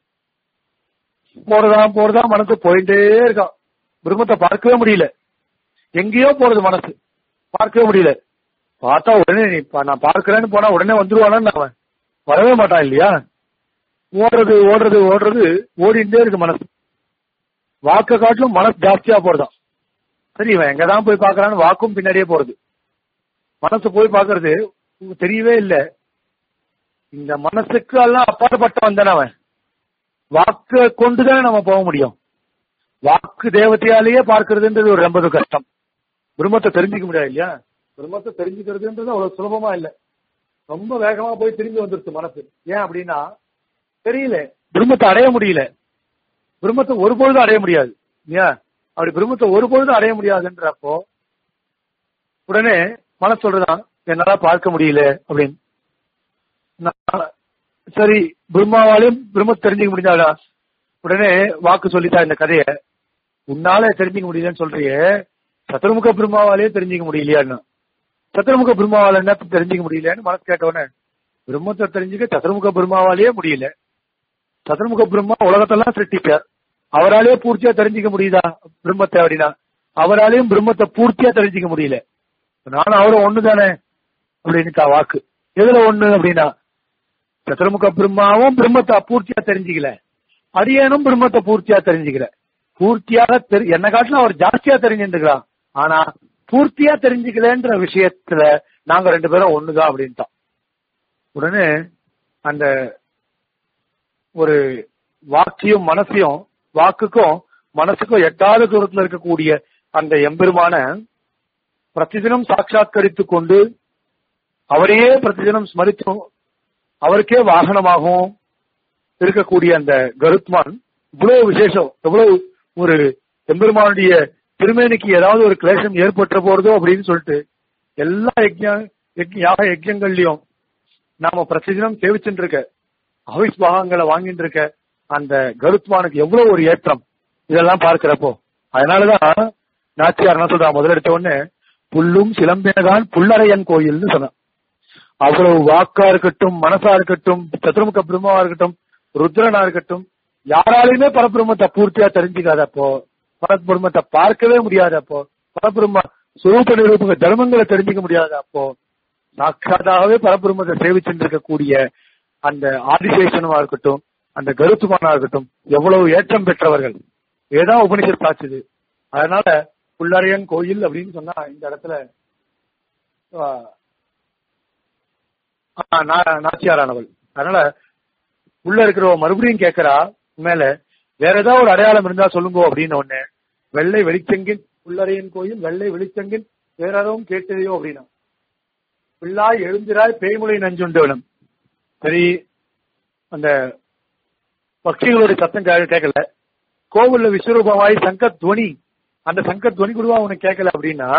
S1: போறதா போறதா மனசு போயிட்டே இருக்கான் பிரம்மத்தை பார்க்கவே முடியல எங்கேயோ போறது மனசு பார்க்கவே முடியல பார்த்தா உடனே நீ பா- நான் பார்க்கிறேன்னு போனா உடனே வந்துருவானான்னு அவன் வரவே மாட்டான் இல்லையா ஓடுறது ஓடுறது ஓடுறது ஓடிட்டே இருக்கு மனசு வாக்க காட்டிலும் மனசு ஜாஸ்தியா போறதாம் சரி இவன் எங்கதான் போய் பாக்குறான்னு வாக்கும் பின்னாடியே போறது மனசு போய் பாக்குறது உனக்கு தெரியவே இல்ல இந்த மனசுக்கு எல்லாம் அப்பாற்பட்டவன் தானே அவன் வாக்க கொண்டுதானே நம்ம போக முடியும் வாக்கு தேவதையாலேயே பார்க்கறதுன்றது ஒரு ரொம்ப கஷ்டம் பிரம்மத்தை தெரிஞ்சுக்க முடியாது இல்லையா பிரம்மத்தை தெரிஞ்சுக்கிறதுன்றது அவ்வளவு சுலபமா இல்ல ரொம்ப வேகமா போய் திரும்பி வந்துருச்சு மனசு ஏன் அப்படின்னா தெரியல பிரம்மத்தை அடைய முடியல பிரம்மத்தை ஒருபொழுதும் அடைய முடியாது ஏன் அப்படி பிரம்மத்தை ஒருபொழுதும் அடைய முடியாதுன்றப்போ உடனே மனசு சொல்றதான் என்னால பார்க்க முடியல அப்படின்னு நான் சரி பிரம்மாவாலையும் பிரம்மத்தை தெரிஞ்சுக்க முடியாதா உடனே வாக்கு சொல்லிட்டா இந்த கதைய உன்னால தெரிஞ்சுக்க முடியலன்னு சொல்றியே சதுர்முக பிரம்மாவாலேயே தெரிஞ்சுக்க முடியலையான்னு சதுர்முக பிரம்மாவால என்ன தெரிஞ்சுக்க முடியலன்னு மனசு கேட்டவொடனே பிரம்மத்தை தெரிஞ்சுக்க சதுர்முக பிரம்மாவாலேயே முடியல சதுர்முக பிரம்மா உலகத்தெல்லாம் சிருஷ்டிப்பார் அவராலேயே பூர்த்தியா தெரிஞ்சுக்க முடியுதா பிரம்மத்தை அப்படின்னா அவராலேயும் பிரம்மத்தை பூர்த்தியா தெரிஞ்சுக்க முடியல நானும் அவரும் ஒண்ணுதானே அப்படின்னு வாக்கு எதுல ஒண்ணு அப்படின்னா சதுர்முக பிரம்மாவும் பிரம்மத்தை பூர்த்தியா தெரிஞ்சுக்கல அடியேனும் பிரம்மத்தை பூர்த்தியா தெரிஞ்சுக்கல பூர்த்தியாக தெரி என்ன காட்டிலும் அவர் ஜாஸ்தியா தெரிஞ்சுருக்கிறான் ஆனா பூர்த்தியா தெரிஞ்சுக்கலன்ற விஷயத்துல நாங்க ரெண்டு பேரும் ஒண்ணுதான் அப்படின்ட்டோம் உடனே அந்த ஒரு வாக்கியும் மனசையும் வாக்குக்கும் மனசுக்கும் எட்டாத தூரத்துல இருக்கக்கூடிய அந்த எம்பெருமான பிரதிதினம் சாட்சாத்கரித்துக் கொண்டு அவரையே பிரதிதினம் ஸ்மரித்தும் அவருக்கே வாகனமாகவும் இருக்கக்கூடிய அந்த கருத்மான் இவ்வளவு விசேஷம் எவ்வளவு ஒரு எம்பெருமானுடைய திருமேனிக்கு ஏதாவது ஒரு கிளேசம் ஏற்பட்ட போறதோ அப்படின்னு சொல்லிட்டு எல்லா யஜ்ஞ யஜ்ஞ- யாக யஜ்யங்கள்லயும் நாம பிரதிதினம் சேவிச்சுட்டு இருக்க அவிஸ் பாகங்களை வாங்கிட்டு இருக்க அந்த கருத்மானுக்கு எவ்வளவு ஒரு ஏற்றம் இதெல்லாம் பார்க்கிறப்போ அதனாலதான் நாச்சியார் என்ன சொல்றா முதல்ல எடுத்த உடனே புல்லும் சிலம்பினதான் புல்லறையன் கோயில்னு சொன்னான் அவ்வளவு வாக்கா இருக்கட்டும் மனசா இருக்கட்டும் சதுர்முக பிரம்மாவா இருக்கட்டும் ருத்ரனா இருக்கட்டும் யாராலையுமே பரபிரம்மத்தை பூர்த்தியா தெரிஞ்சுக்காதப்போ பரபிரம்மத்தை பார்க்கவே முடியாதப்போ பரபிரம்ம சுரூப நிரூபக தர்மங்களை தெரிஞ்சுக்க முடியாதப்போ சாட்சாத்தாகவே பரபிரம்மத்தை சேவிச்சுட்டு இருக்கக்கூடிய அந்த ஆதிசேஷனுமா இருக்கட்டும் அந்த கருத்துமானா இருக்கட்டும் எவ்வளவு ஏற்றம் பெற்றவர்கள் ஏதான் உபனிஷத் சாட்சிது அதனால புல்லரையன் கோயில் அப்படின்னு சொன்னா இந்த இடத்துல ஆஹ், ஆஹ், நா- நாச்சியாரானவள் அதனால உள்ள இருக்கிறவ மறுபடியும் கேட்கிறா மேல வேற ஏதாவது ஒரு அடையாளம் இருந்தா சொல்லுங்க அப்படின்னு ஒண்ணு வெள்ளை வெளிச்செங்கின் புல்லரையன் கோயில் வெள்ளை வெளிச்செங்கின் வேற எதுவும் கேட்டதையோ அப்படின்னா பிள்ளாய் எழுந்திராய் பேய்முலை நஞ்சுண்டவனும் சரி அந்த பட்சிகளுடைய சத்தம் கே- கேட்கல கோவில்ல விஸ்வரூபமாய் சங்க துவனி அந்த சங்க துவனி கூடவா உனக்கு கேட்கல அப்படின்னா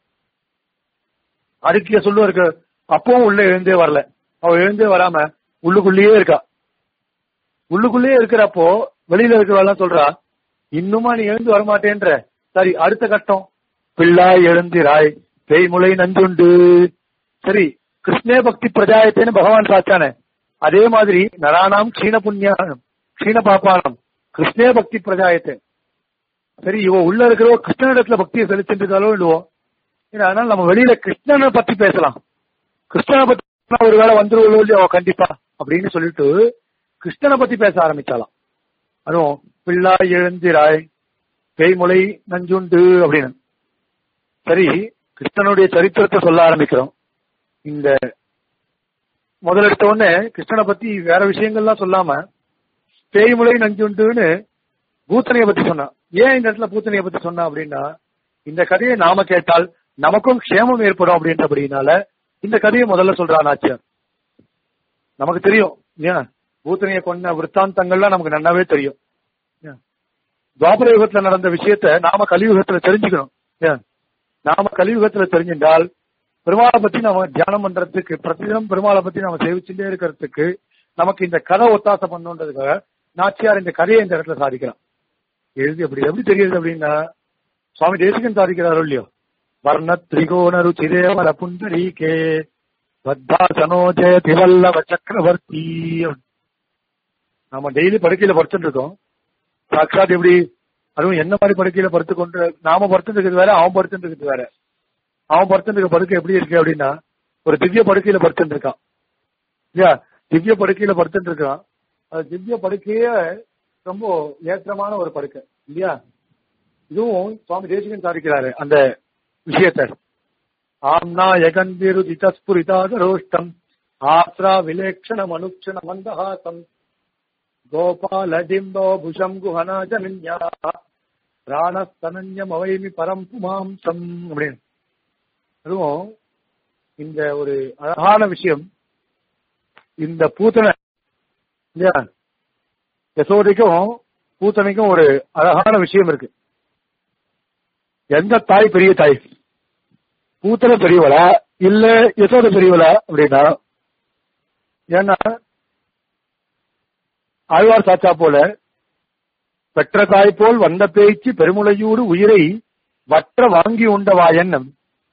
S1: அதுக்கு சொல்லுவாருக்கு அப்பவும் உள்ள எழுந்தே வரல அவ எழுந்தே வராம உள்ளுக்குள்ளேயே இருக்கா உள்ளுக்குள்ளேயே இருக்கிறப்போ வெளியில இருக்கிறவெல்லாம் சொல்றா இன்னுமா நீ எழுந்து வரமாட்டேன்ற சரி அடுத்த கட்டம் பிள்ளாய் எழுந்திராய் பேய்முலை நஞ்சுண்டு சரி கிருஷ்ணே பக்தி பிரஜாயத்தேன்னு பகவான் சாச்சானே அதே மாதிரி நராணாம் க்ஷீண புண்ணியானம் க்ஷீண பாப்பானம் கிருஷ்ணே பக்தி பிரஜாயத்தே சரி இவ உள்ள இருக்கிறவோ கிருஷ்ணனிடத்துல பக்தியை செலுத்திட்டு இருக்காளோ இல்லவோ ஏன்னா, அதனால நம்ம வெளியில கிருஷ்ணனை பத்தி பேசலாம் கிருஷ்ணனை பத்தி பேசினா ஒருவேளை வந்துருவோ இல்லையோ கண்டிப்பா அப்படின்னு சொல்லிட்டு கிருஷ்ணனை பத்தி பேச ஆரம்பிச்சாலாம் அதுவும் பிள்ளாய் எழுந்திராய் பேய்முலை நஞ்சுண்டு அப்படின்னு சரி கிருஷ்ணனுடைய சரித்திரத்தை சொல்ல ஆரம்பிக்கிறோம் இந்த முதல் எடுத்த உடனே கிருஷ்ணனை பத்தி வேற விஷயங்கள்லாம் சொல்லாம பேய்முலை நஞ்சுண்டுன்னு பூத்தனைய பத்தி சொன்னான் ஏன் இந்த இடத்துல பூத்தனைய பத்தி சொன்னா அப்படின்னா இந்த கதையை நாம கேட்டால் நமக்கும் க்ஷேமம் ஏற்படும் அப்படின்றபடினால இந்த கதையை முதல்ல சொல்றான் ஆச்சியார் நமக்கு தெரியும் ஏன் பூத்தனைய கொண்ட விற்த்தாந்தங்கள்லாம் நமக்கு நன்னாவே தெரியும் ஏன்? துவாபர யுகத்துல நடந்த விஷயத்த நாம கலியுகத்துல தெரிஞ்சுக்கணும் ஏன்? நாம கலியுகத்துல தெரிஞ்சின்றால் பெருமாளை பத்தி நாம தியானம் பண்றதுக்கு பிரதிதினம் பெருமாளை பத்தி நாம சேவிச்சுட்டே இருக்கிறதுக்கு நமக்கு இந்த கதை ஒத்தாசை பண்ணுன்றதுக்காக நாச்சியார் இந்த கதையை இந்த இடத்துல சாதிக்கிறான் எழுதி அப்படி எப்படி தெரியுது அப்படின்னா சுவாமி தேசிகன் சாதிக்கிறாரோ இல்லையோ வர்ண திரிகோண ருச்சிரேவல புண்டரீகே பத்தாசனோ ஜெயதி வல்லவ சக்கரவர்த்தி நாம டெய்லி படுக்கையில படுத்துட்டு இருக்கோம் சாட்சாத் எப்படி அதுவும் என்ன மாதிரி படுக்கையில படுத்து கொண்டு நாம படுத்துட்டு இருக்கிறது வேற அவன் படுத்துட்டு இருக்கிறது வேற அவன் படுத்துட்டு இருக்க படுக்கை எப்படி இருக்கு அப்படின்னா ஒரு திவ்ய படுக்கையில படுத்துட்டு இருக்கான் இல்லையா திவ்ய படுக்கையில படுத்துட்டு இருக்கான் அது திவ்ய படுக்கையே ரொம்ப ஏற்றமான ஒரு படுக்கை இல்லையா இதுவும் சுவாமி தேசிகன் சாதிக்கிறாரு அந்த விஷயத்தை ஆம்னா யகந்திரு திதஸ்புரிதாதரோஷ்டம் ஆத்ரா விலேக்ஷணம் அனுக்ஷண மந்தஹாசம் கோபால டிம்போ புஷம் குஹனா ஜனன்யா பிராணஸ்தனன்யம் அவைமி பரம் புமாம்சம் அப்படின்னு அதுவும் இந்த ஒரு அழகான விஷயம் இந்த பூத்தனை இல்லையா யசோதைக்கும் பூத்தனைக்கும் ஒரு அழகான விஷயம் இருக்கு எந்த தாய் பெரிய தாய் பூத்தனை பெரியவளா இல்ல யசோதை பெரியவளா அப்படின்னா ஏன்னா ஆழ்வார் சாச்சா போல பெற்ற தாய் போல் வந்த பேச்சு பெருமுளையூடு உயிரை வற்ற வாங்கி உண்டவா எண்ணம்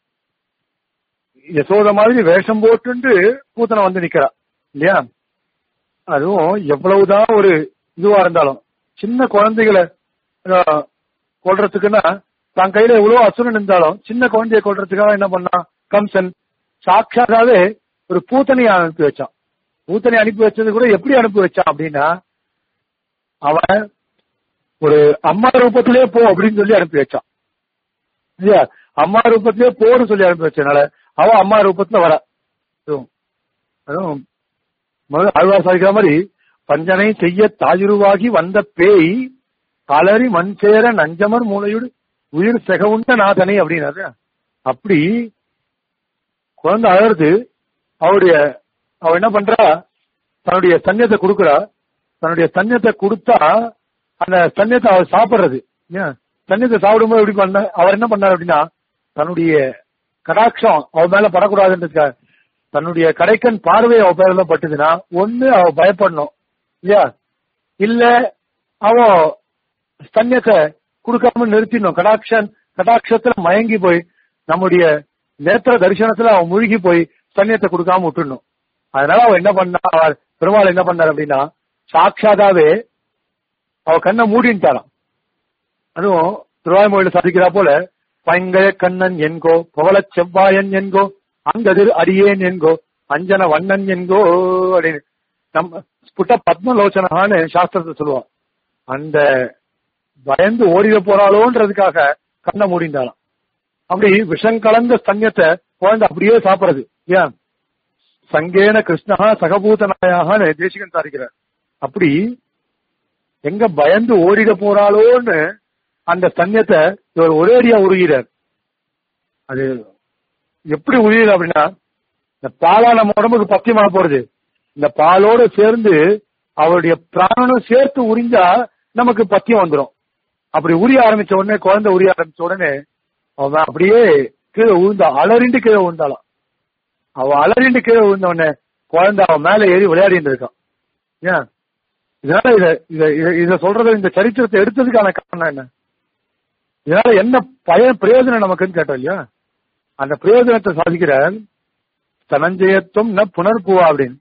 S1: யசோத மாதிரி வேஷம் போட்டுண்டு பூத்தனை வந்து நிக்கிறா இல்லையா அதுவும் எவ்வளவுதான் ஒரு இதுவா இருந்தாலும் சின்ன குழந்தைகளை அஹ், கொல்றதுக்குன்னா தன் கையில எவ்வளவு அசுரன் இருந்தாலும் சின்ன குழந்தைய கொல்றதுக்காக என்ன பண்ணா கம்சன் சாட்சாதாவே ஒரு பூத்தனையை அனுப்பி வச்சான் பூத்தனை அனுப்பி வச்சது கூட எப்படி அனுப்பி வச்சான் அப்படின்னா அவன் ஒரு அம்மா ரூபத்திலே போ அப்படின்னு சொல்லி அனுப்பி வச்சான் இல்லையா அம்மா ரூபத்திலே போன்னு சொல்லி அனுப்பி வச்சனால அவன் அம்மா ரூபத்துல வர அதுவும் அதுவும் முதல்ல ஆழ்வார் சாதிக்கிற மாதிரி பஞ்சனை செய்ய தாயுருவாகி வந்த பேய் அலறி மண் சேர நஞ்சமர் மூளையுடு உயிர் செகவுண்ட நாதனை அப்படின்னாரு அப்படி குழந்தை அழறது அவருடைய அவ என்ன பண்றா தன்னுடைய சன்னியத்தை கொடுக்குறா தன்னுடைய சன்னியத்தை கொடுத்தா அந்த சன்னியத்தை அவர் சாப்பிடுறது ஏன் சன்னியத்தை சாப்பிடும்போது எப்படி பண்ண அவர் என்ன பண்ணார் அப்படின்னா தன்னுடைய கடாட்சம் அவ மேல படக்கூடாதுன்றதுக்காக தன்னுடைய கடைக்கன் பார்வை அவ பேர்ல பட்டுதுன்னா ஒண்ணு அவ பயப்படணும் இல்லையா இல்ல அவ ஸ்தன்யத்தை கொடுக்காம நிறுத்திடணும் கடாட்சன் கடாட்சத்துல மயங்கி போய் நம்முடைய நேத்திர தரிசனத்துல அவன் முழுகி போய் ஸ்தன்யத்தை கொடுக்காம விட்டுடணும் அதனால அவ என்ன பண்ணா அவர் பெருமாள் என்ன பண்ணார் அப்படின்னா சாட்சாதாவே அவ கண்ணை மூடின்ட்டாராம் அதுவும் திருவாய்மொழியில சாதிக்கிறா போல பைங்கய கண்ணன் என்கோ பவளச் செவ்வாயன் என்கோ அங்கதிர் அடியேன் என்கோ அஞ்சன வண்ணன் என்கோ அப்படின்னு நம்ம ஸ்புட்ட பத்மலோச்சனகான்னு சாஸ்திரத்தை சொல்லுவான் அந்த பயந்து ஓடிட போறாளோன்றதுக்காக கண்ணை மூடிந்தாளாம் அப்படி விஷம் கலந்த ஸ்தன்யத்தை குழந்தை அப்படியே சாப்பிடுறது ஏன் சங்கேன கிருஷ்ணா சகபூதனாயாகனு தேசிகன் சாதிக்கிறார் அப்படி எங்க பயந்து ஓடிட போறாளோன்னு அந்த ஸ்தன்யத்தை இவர் ஒரேடியா உருகிறார் அது எப்படி உரியுது அப்படின்னா இந்த பாலா நம்ம உடம்புக்கு பத்தியமாக போறது இந்த பாலோட சேர்ந்து அவருடைய பிராணனும் சேர்த்து உறிஞ்சா நமக்கு பத்தியம் வந்துடும் அப்படி உரிய ஆரம்பிச்ச உடனே குழந்தை உரிய ஆரம்பிச்ச உடனே அவன் அப்படியே கீழே விழுந்தா அலறிண்டு கீழே விழுந்தாளாம் அவன் அலறிண்டு கீழே விழுந்த உடனே குழந்தை அவன் மேல ஏறி விளையாடிட்டு இருக்கான் ஏன் இதனால இத இத இத- இத சொல்றத இந்த சரித்திரத்தை எடுத்ததுக்கான காரணம் என்ன இதனால என்ன பயன் பிரயோஜனம் நமக்குன்னு கேட்டோம் இல்லையா அந்த பிரயோஜனத்தை சாதிக்கிற தனஞ்சயத்துவம் ந புனர்புவா அப்படின்னு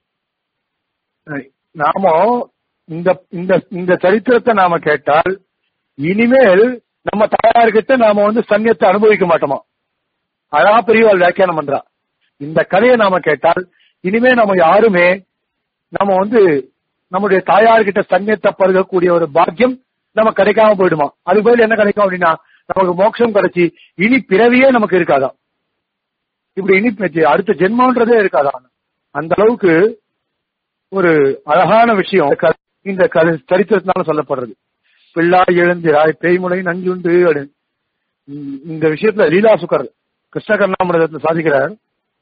S1: அஹ் நாம இந்த இந்த இந்த சரித்திரத்தை நாம கேட்டால் இனிமேல் நம்ம தாயார்கிட்ட நாம வந்து சன்னியத்தை அனுபவிக்க மாட்டோமா அழகா பெரியவாள் வியாக்கியானம் பண்றா இந்த கதையை நாம கேட்டால் இனிமே நம்ம யாருமே நம்ம வந்து நம்முடைய தாயார்கிட்ட சன்னியத்தை பருகக்கூடிய ஒரு பாக்கியம் நம்ம கிடைக்காம போயிடுமா அது பதில் என்ன கிடைக்கும் அப்படின்னா நமக்கு மோட்சம் கிடைச்சி இனி பிறவியே நமக்கு இருக்காதாம் இப்படி இனி பெ- அடுத்த ஜென்மன்றதே இருக்காதாம் அந்த அளவுக்கு ஒரு அழகான விஷயம் இந்த க- இந்த க- சரித்திரத்தினால சொல்லப்படுறது பிள்ளாய் எழுந்திராய் பேய்முலை நஞ்சுண்டு அப்படின்னு. உம் இந்த விஷயத்துல லீலா சுக்கர் கிருஷ்ண கர்ணாமிரதத்துல சாதிக்கிறார்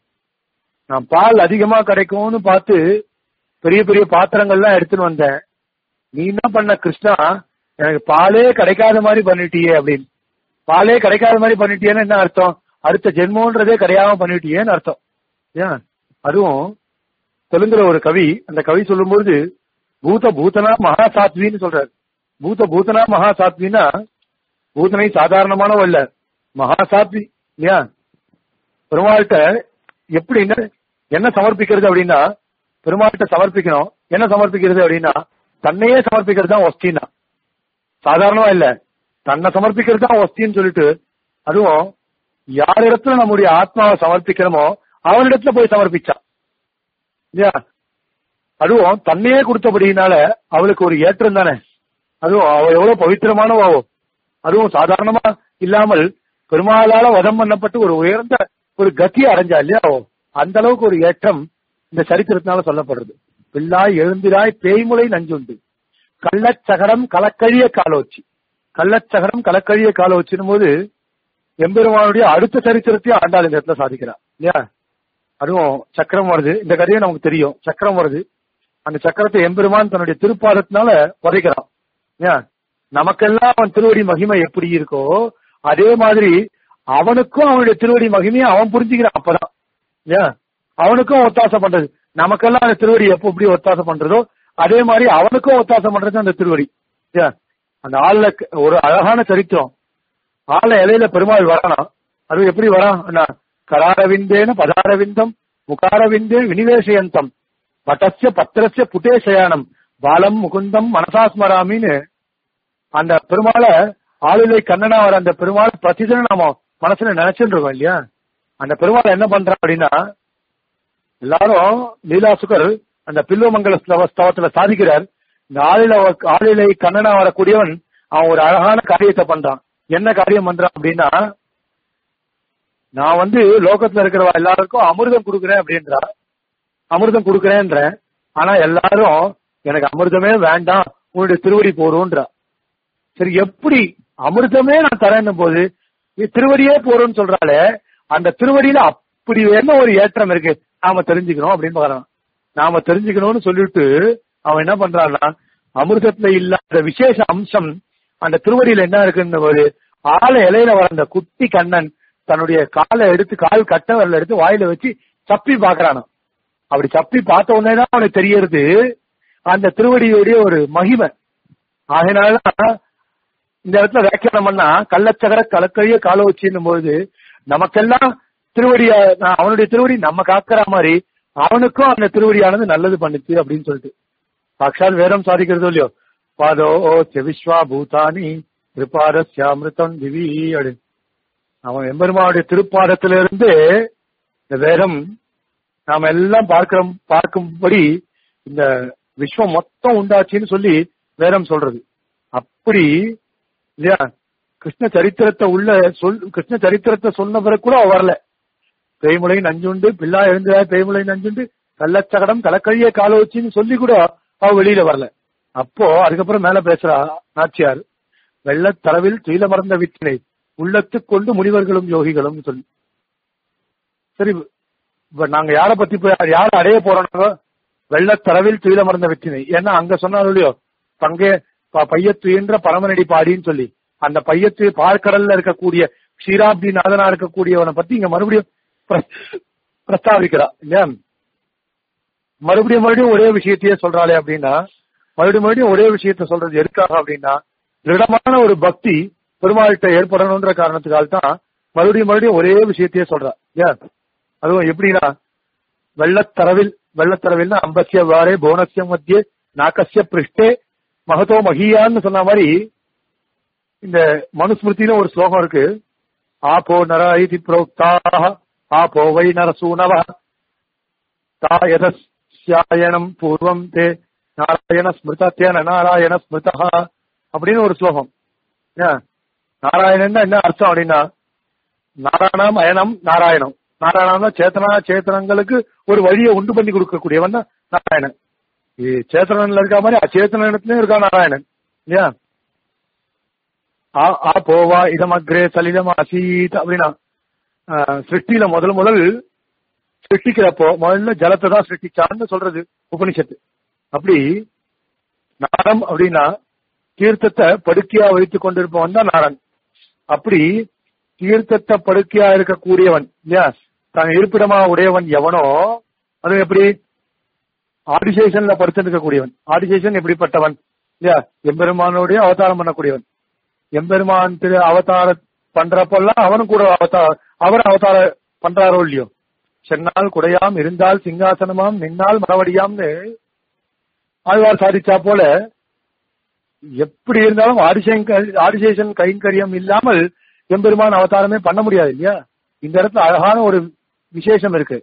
S1: நான் பால் அதிகமா கிடைக்கும்னு பார்த்து பெரிய பெரிய பாத்திரங்கள்லாம் எடுத்துன்னு வந்தேன் நீ என்ன பண்ண கிருஷ்ணா எனக்கு பாலே கிடைக்காத மாதிரி பண்ணிட்டியே அப்படின்னு பாலே கிடைக்காத மாதிரி பண்ணிட்டியேன்னு என்ன அர்த்தம் அடுத்த ஜென்மோன்றதே கிடையாம பண்ணிட்டியேன்னு அர்த்தம் ஏன் அதுவும் தெலுங்குல ஒரு கவி அந்த கவி சொல்லும்போது பூத பூதனா மகா சாத்வின்னு சொல்றாரு பூத பூதனா மகா சாத்வினா பூதனை சாதாரணமானவ இல்ல மகா சாத்வி இல்லையா பெருமாள்கிட்ட எப்படி என்ன என்ன சமர்ப்பிக்கிறது அப்படின்னா பெருமாள்கிட்ட சமர்ப்பிக்கணும் என்ன சமர்ப்பிக்கிறது அப்படின்னா தன்னையே சமர்ப்பிக்கிறது தான் ஒஸ்தின்னா சாதாரணமா இல்ல தன்னை சமர்ப்பிக்கிறது தான் ஒஸ்தின்னு சொல்லிட்டு அதுவும் யாரிடத்துல நம்முடைய ஆத்மாவை சமர்ப்பிக்கிறோமோ அவனிடத்துல போய் சமர்ப்பிச்சான் இல்லையா அதுவும் தன்னையே கொடுத்தபடினால அவளுக்கு ஒரு ஏற்றம் தானே அதுவும் அவ எவ்வளவு பவித்திரமானவாவோ அதுவும் சாதாரணமா இல்லாமல் பெருமாளால வதம் பண்ணப்பட்டு ஒரு உயர்ந்த ஒரு கத்தி அடைஞ்சா இல்லையா அவ அந்த அளவுக்கு ஒரு ஏற்றம் இந்த சரித்திரத்தினால சொல்லப்படுறது பிள்ளாய் எழுந்திராய் பேய்முலை நஞ்சுண்டு கள்ளச்சகரம் கலக்கழிய காலோச்சி கள்ளச்சகரம் கலக்கழிய காலோச்சினும் போது எம்பெருமானுடைய அடுத்த சரித்திரத்தையும் ஆண்டாள் இந்த இடத்துல சாதிக்கிறார் இல்லையா அதுவும் சக்கரம் வருது இந்த கதையை நமக்கு தெரியும் சக்கரம் வருது அந்த சக்கரத்தை எம்பெருமான் தன்னுடைய திருப்பாதத்தினால உதைக்கிறான் ஏன் நமக்கெல்லாம் அவன் திருவடி மகிமை எப்படி இருக்கோ அதே மாதிரி அவனுக்கும் அவனுடைய திருவடி மகிமையை அவன் புரிஞ்சுக்கிறான் அப்பதான் ஏன் அவனுக்கும் ஒத்தாசை பண்றது நமக்கெல்லாம் அந்த திருவடி எப்போ எப்படி ஒத்தாசை பண்றதோ அதே மாதிரி அவனுக்கும் ஒத்தாசை பண்றது அந்த திருவடி ஏன் அந்த ஆள்ல ஒரு அழகான சரித்திரம் ஆள இலையில பெருமாள் வரானா அது எப்படி வரான் அண்ணா கராரவிந்தேன பதாரவிந்தம் முகாரவிந்தே வினிவேசயந்தம் பட்டஸ்ய பத்திரஸ்ய புட்டேசயானம் பாலம் முகுந்தம் மனசாஸ்மராமின்னு அந்த பெருமாளை ஆளுலை கண்ணனா வர அந்த பெருமாள் பிரதிதினம் நாம மனசுல நினைச்சுட்டு இருக்கோம் இல்லையா அந்த பெருமாள் என்ன பண்றான் அப்படின்னா எல்லாரும் லீலாசுகர் அந்த பில்வமங்கல ஸ்தவ- ஸ்தவத்துல சாதிக்கிறார் இந்த ஆளில ஆளிலை கண்ணனா வரக்கூடியவன் அவன் ஒரு அழகான காரியத்தை பண்றான் என்ன காரியம் பண்றான் அப்படின்னா நான் வந்து லோகத்துல இருக்கிறவா எல்லாருக்கும் அமிர்தம் கொடுக்குறேன் அப்படின்றா அமிர்தம் கொடுக்குறேன்றேன் ஆனா எல்லாரும் எனக்கு அமிர்தமே வேண்டாம் உன்னுடைய திருவடி போறோன்றா சரி எப்படி அமிர்தமே நான் தரேன்னும் போது நீ திருவடியே போறோம்னு சொல்றாலே அந்த திருவடியில அப்படி என்ன ஒரு ஏற்றம் இருக்கு நாம தெரிஞ்சுக்கணும் அப்படின்னு பாக்குறான் நாம தெரிஞ்சுக்கணும்னு சொல்லிட்டு அவன் என்ன பண்றான்னா அமிர்தத்துல இல்லாத விசேஷ அம்சம் அந்த திருவடியில என்ன இருக்குன்னு போது ஆள இலையில வர அந்த குட்டி கண்ணன் தன்னுடைய காலை எடுத்து கால் கட்ட வரல எடுத்து வாயில வச்சு சப்பி பாக்குறானாம் அப்படி சப்பி பார்த்த உடனே தான் அவனுக்கு தெரியறது அந்த திருவடியுடைய ஒரு மகிமை ஆகையினாலதான் இந்த இடத்துல வியாக்கியானம் பண்ணா கள்ளச்சகர கலக்கழிய கால வச்சுன்னும் போது நமக்கெல்லாம் திருவடிய நான் அவனுடைய திருவடி நம்ம காக்கிற மாதிரி அவனுக்கும் அந்த திருவடியானது நல்லது பண்ணுச்சு அப்படின்னு சொல்லிட்டு சாட்சாத் வேதம் சாதிக்கிறதோ இல்லையோ பாதோ விஸ்வா பூதானி திருப்பாரஸ்யாமிருத்தம் திவி அப்படின்னு அவன் எம்பெருமானுடைய திருப்பாதத்திலிருந்து இந்த வேதம் நாம எல்லாம் பார்க்கிறோம் பார்க்கும்படி இந்த விஸ்வம் மொத்தம் உண்டாச்சுன்னு சொல்லி வேதம் சொல்றது அப்படி இல்லையா கிருஷ்ண சரித்திரத்தை உள்ள சொல் கிருஷ்ண சரித்திரத்தை சொன்ன பிறகு கூட அவ வரல பேய்முலை நஞ்சுண்டு பிள்ளா எழுந்தா பேய்முலை நஞ்சுண்டு கள்ளச்சகடம் கலக்கழிய கால வச்சுன்னு சொல்லி கூட அவ வெளியில வரல அப்போ அதுக்கப்புறம் மேல பேசுறா நாச்சியார் வெள்ளத்தளவில் துயில மறந்த வித்தினை உள்ளத்துக் கொண்டு முனிவர்களும் யோகிகளும் சொல்லி சரி இப்ப நாங்க யார பத்தி போய் யார அடைய போறோம்னாங்க வெள்ளத்தளவில் துயில மறந்த வித்தினை ஏன்னா அங்க சொன்னாலும் இல்லையோ பங்கே ப- பையத்துயின்ற பரமநடி பாடின்னு சொல்லி அந்த பையத்து பார்க்கடல்ல இருக்கக்கூடிய க்ஷீராப்தி நாதனா இருக்கக்கூடியவனை பத்தி இங்க மறுபடியும் பிர- பிரஸ்தாபிக்கிறா இல்லையா மறுபடியும் மறுபடியும் ஒரே விஷயத்தையே சொல்றாளே அப்படின்னா மறுபடியும் மறுபடியும் ஒரே விஷயத்த சொல்றது எதுக்காக அப்படின்னா திடமான ஒரு பக்தி பெருமாள்கிட்ட ஏற்படணுன்ற காரணத்துக்காக தான் மறுபடியும் மறுபடியும் ஒரே விஷயத்தையே சொல்றா ஏன் அதுவும் எப்படின்னா வெள்ளத்தரவில் வெள்ளத்தரவில்னா அம்பசிய வாரே போனசிய மத்திய நாக்கசிய பிருஷ்டே மகதோ மகியான்னு சொன்ன மாதிரி இந்த மனுஸ்மிருதியில ஒரு ஸ்லோகம் இருக்கு ஆபோ நர இதி புரோக்தாக ஆபோ வை நரசூனவ தாயதஸ்யாயனம் பூர்வம் தே நாராயண ஸ்மிருதத்தேன நாராயண ஸ்மிருதா அப்படின்னு ஒரு ஸ்லோகம் ஏன் நாராயணன் என்ன அர்த்தம் அப்படின்னா நாராயணம் அயனம் நாராயணம் நாராயணம்னா சேத்தனா சேத்தனங்களுக்கு ஒரு வழியை உண்டு பண்ணி கொடுக்கக்கூடியவன் தான் நாராயணன் இது சேத்தனன்ல இருக்க மாதிரி அச்சேத்தன இடத்துலயும் இருக்கா நாராயணன் இல்லையா ஆ ஆ போவா இதமக்ரே சலிதம் அசீத் அப்படின்னா ஆஹ், சிருஷ்டியில முதல் முதல் சிருஷ்டிக்கிறப்போ முதல்ல ஜலத்தை தான் சிருஷ்டிச்சான்னு சொல்றது உபனிஷத்து அப்படி நாரம் அப்படின்னா தீர்த்தத்தை படுக்கையா வைத்துக் கொண்டிருப்பவன் தான் நாரன் அப்படி தீர்த்தத்தை படுக்கையா இருக்கக்கூடியவன் இல்லையா தான் இருப்பிடமா உடையவன் எவனோ அது எப்படி ஆதிசேஷன்ல படுத்து இருக்கக்கூடியவன் ஆதிசேஷன் எப்படிப்பட்டவன் இல்லையா எம்பெருமானுடைய அவதாரம் பண்ணக்கூடியவன் எம்பெருமான் திரு அவதார பண்றப்பெல்லாம் அவனும் கூட அவதார அவர் அவதார பண்றாரோ இல்லையோ சென்னால் குடையாம் இருந்தால் சிங்காசனமாம் நின்னால் மரவடியாம்னு ஆழ்வார் சாதிச்சா போல எப்படி இருந்தாலும் ஆதிசேங்கர் ஆதிசேஷன் கைங்கரியம் இல்லாமல் எம்பெருமான் அவதாரமே பண்ண முடியாது இல்லையா இந்த இடத்துல அழகான ஒரு விசேஷம் இருக்கு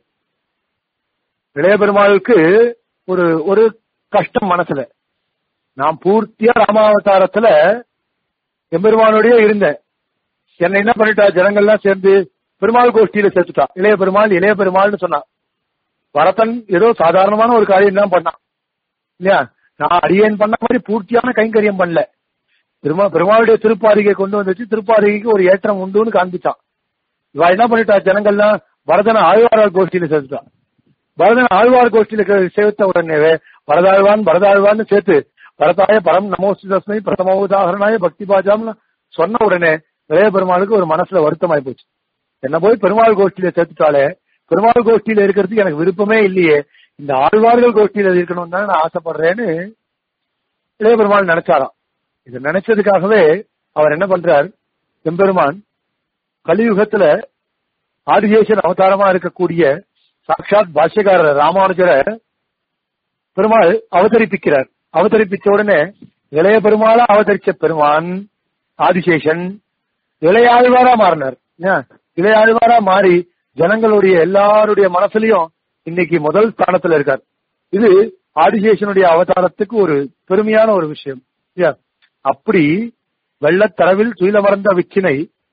S1: இளைய பெருமாளுக்கு ஒரு ஒரு கஷ்டம் மனசுல நான் பூர்த்தியா ராமாவதாரத்துல எம்பெருமானோடய இருந்தேன் என்னை என்ன பண்ணிட்டா ஜனங்கள்லாம் சேர்ந்து பெருமாள் கோஷ்டியில சேர்த்துட்டா இளைய பெருமாள் இளைய பெருமாள்னு சொன்னான் வரதன் ஏதோ சாதாரணமான ஒரு காரியம் தான் பண்ணான் இல்லையா நான் அடியேன் பண்ண மாதிரி பூர்த்தியான கைங்கரியம் பண்ணல பெருமா பெருமாளுடைய திருப்பாரிகை கொண்டு வந்துச்சு திருப்பாரிகைக்கு ஒரு ஏற்றம் உண்டுன்னு காண்பிச்சான் இவ என்ன பண்ணிட்டா ஜனங்கள்லாம் வரதன ஆழ்வார் கோஷ்டியில சேர்த்துட்டான் பரதன் ஆழ்வார் கோஷ்டியில கே- சேர்த்த உடனேவே வரதாழ்வான் வரதாழ்வான்னு சேர்த்து பரதாய பரம் நமோஸ்து தஸ்மை பிரதம உதாகரணாய பக்தி பாஜாம்னு சொன்ன உடனே இளைய பெருமாளுக்கு ஒரு மனசுல வருத்தமாய் போச்சு என்ன போய் பெருமாள் கோஷ்டியில சேர்த்துட்டாலே பெருமாள் கோஷ்டியில இருக்கிறதுக்கு எனக்கு விருப்பமே இல்லையே இந்த ஆழ்வார்கள் கோஷ்டியில இருக்கணும் தான் நான் ஆசைப்படுறேன்னு இளைய பெருமாள் நினைச்சாராம் இது நினைச்சதுக்காகவே அவர் என்ன பண்றார் எம்பெருமான் கலியுகத்துல ஆதிசேஷன் அவதாரமா இருக்கக்கூடிய சாட்சாத் பாஷ்யக்காரர் ராமானுஜரை பெருமாள் அவதரிப்பிக்கிறார் அவதரிப்பிச்ச உடனே இளைய பெருமாளா அவதரிச்ச பெருமான் ஆதிசேஷன் இளையாழ்வாரா மாறினார் ஏன்? இளையாழ்வாரா மாறி ஜனங்களுடைய எல்லாருடைய மனசுலயும் இன்னைக்கு முதல் ஸ்தானத்துல இருக்கார் இது ஆதிசேஷனுடைய அவதாரத்துக்கு ஒரு பெருமையான ஒரு விஷயம் இல்லையா? அப்படி வெள்ளத்தரவில் துயில மறந்த விச்சினை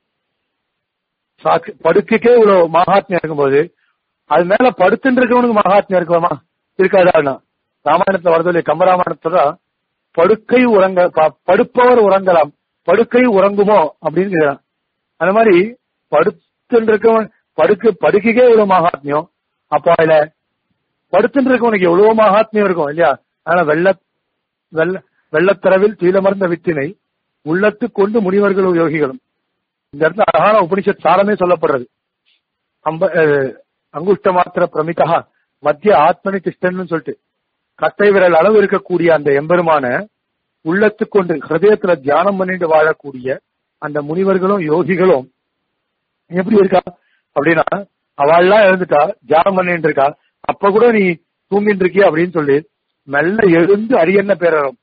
S1: சாக்கு- படுக்கைக்கே இவ்வளவு மகாத்மியம் இருக்கும்போது அது மேல படுத்துட்டு இருக்கவனுக்கு மகாத்மியம் இருக்குமா இருக்காதா ராமாயணத்துல வரது இல்லையா கம்பராமாயணத்துல படுக்கை உறங்க ப- படுப்பவர் உறங்கலாம் படுக்கை உறங்குமோ அப்படின்னு கேக்குறான். அந்த மாதிரி படுத்துட்டு இருக்கவன் படுக்க படுக்கைக்கே இவ்வளவு மகாத்மியம் அப்போ அதுல படுத்துட்டு இருக்கவனுக்கு எவ்வளவு மகாத்மியம் இருக்கும் இல்லையா ஆனா வெள்ள வெள்ள வெள்ளத்தரவில் துயிலமர்ந்த வித்தினை உள்ளத்து கொண்டு முனிவர்களும் யோகிகளும் இந்த இடத்துல அழகான உபனிஷத் சாரமே சொல்லப்படுறது அம்ப அஹ், அங்குஷ்ட மாத்திர பிரமிதா மத்திய ஆத்மனி திஷ்டன்னு சொல்லிட்டு கட்டை விரல் அளவு இருக்கக்கூடிய அந்த எம்பெருமான உள்ளத்து கொண்டு ஹிருதயத்துல தியானம் பண்ணிட்டு வாழக்கூடிய அந்த முனிவர்களும் யோகிகளும் எப்படி இருக்கா அப்படின்னா அவள்லாம் எழுந்துட்டா தியானம் பண்ணிட்டு இருக்கா அப்ப கூட நீ தூங்கிட்டு இருக்கிய அப்படின்னு சொல்லி மெல்ல எழுந்து அரியன்ன பேரரும்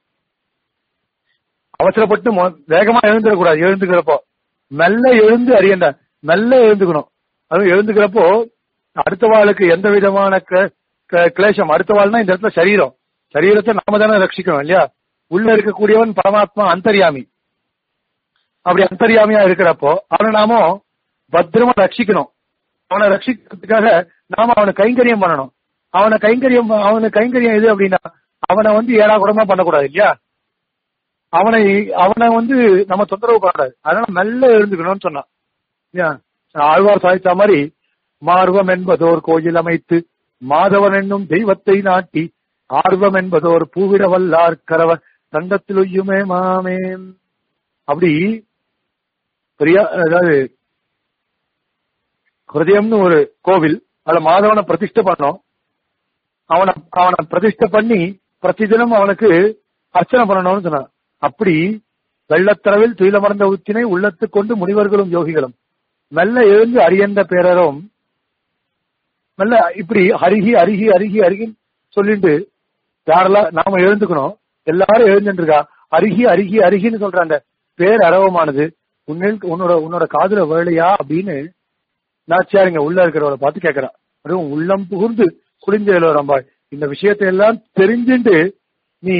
S1: அவசரப்பட்டு மொ- வேகமா எழுந்துடக்கூடாது எழுந்துக்கிறப்போ மெல்ல எழுந்து அறியண்ட மெல்ல எழுந்துக்கணும் அதுவும் எழுந்துக்கிறப்போ அடுத்த வாளுக்கு எந்த விதமான க- க- கிளேசம் அடுத்த வாழ்னா இந்த இடத்துல சரீரம் சரீரத்தை நாம தானே ரட்சிக்கணும் இல்லையா உள்ள இருக்கக்கூடியவன் பரமாத்மா அந்தர்யாமி அப்படி அந்தர்யாமியா இருக்கிறப்போ அவனை நாம பத்திரமா ரட்சிக்கணும் அவனை ரட்சிக்கிறதுக்காக நாம அவனை கைங்கரியம் பண்ணணும் அவனை கைங்கரியம் அவனுக்கு கைங்கரியம் எது அப்படின்னா அவனை வந்து ஏடா கூடமா பண்ணக்கூடாது இல்லையா அவனை அவனை வந்து நம்ம தொந்தரவு பண்ணக்கூடாது அதனால மெல்ல எழுந்துக்கணும்னு சொன்னான் இல்லையா? ஆழ்வார் சாதித்த மாதிரி மார்வம் என்பதோர் கோயில் அமைத்து மாதவன் என்னும் தெய்வத்தை நாட்டி ஆர்வம் என்பதோர் பூவிட வல்லார் கரவர் தண்டத்திலுயுமே மாமே அப்படி பெரியா அதாவது ஹிருதயம்னு ஒரு கோவில் அதுல மாதவனை பிரதிஷ்டை பண்ணோம் அவனை அவனை பிரதிஷ்டை பண்ணி பிரதிதினம் அவனுக்கு அர்ச்சனை பண்ணணும்னு சொன்னான் அப்படி வெள்ளத்தரவில் துயிலமர்ந்த உத்தினை உள்ளத்துக் கொண்டு முனிவர்களும் யோகிகளும் மெல்ல எழுந்து அரியந்த பேரரும் மெல்ல இப்படி அருகி அருகி அருகி அருகின்னு சொல்லிட்டு யாரெல்லாம் நாம எழுந்துக்கணும் எல்லாரும் எழுந்துருக்கா அருகி அருகி அருகின்னு சொல்ற அந்த பேர் அரவமானது உன்னில் உன்னோட உன்னோட காதுல வேலையா அப்படின்னு நாச்சியாருங்க உள்ள இருக்கிறவளை பார்த்து கேட்கறா அதுவும் உள்ளம் புகுந்து குளிஞ்ச ரம்பாய் இந்த விஷயத்தை எல்லாம் தெரிஞ்சுட்டு நீ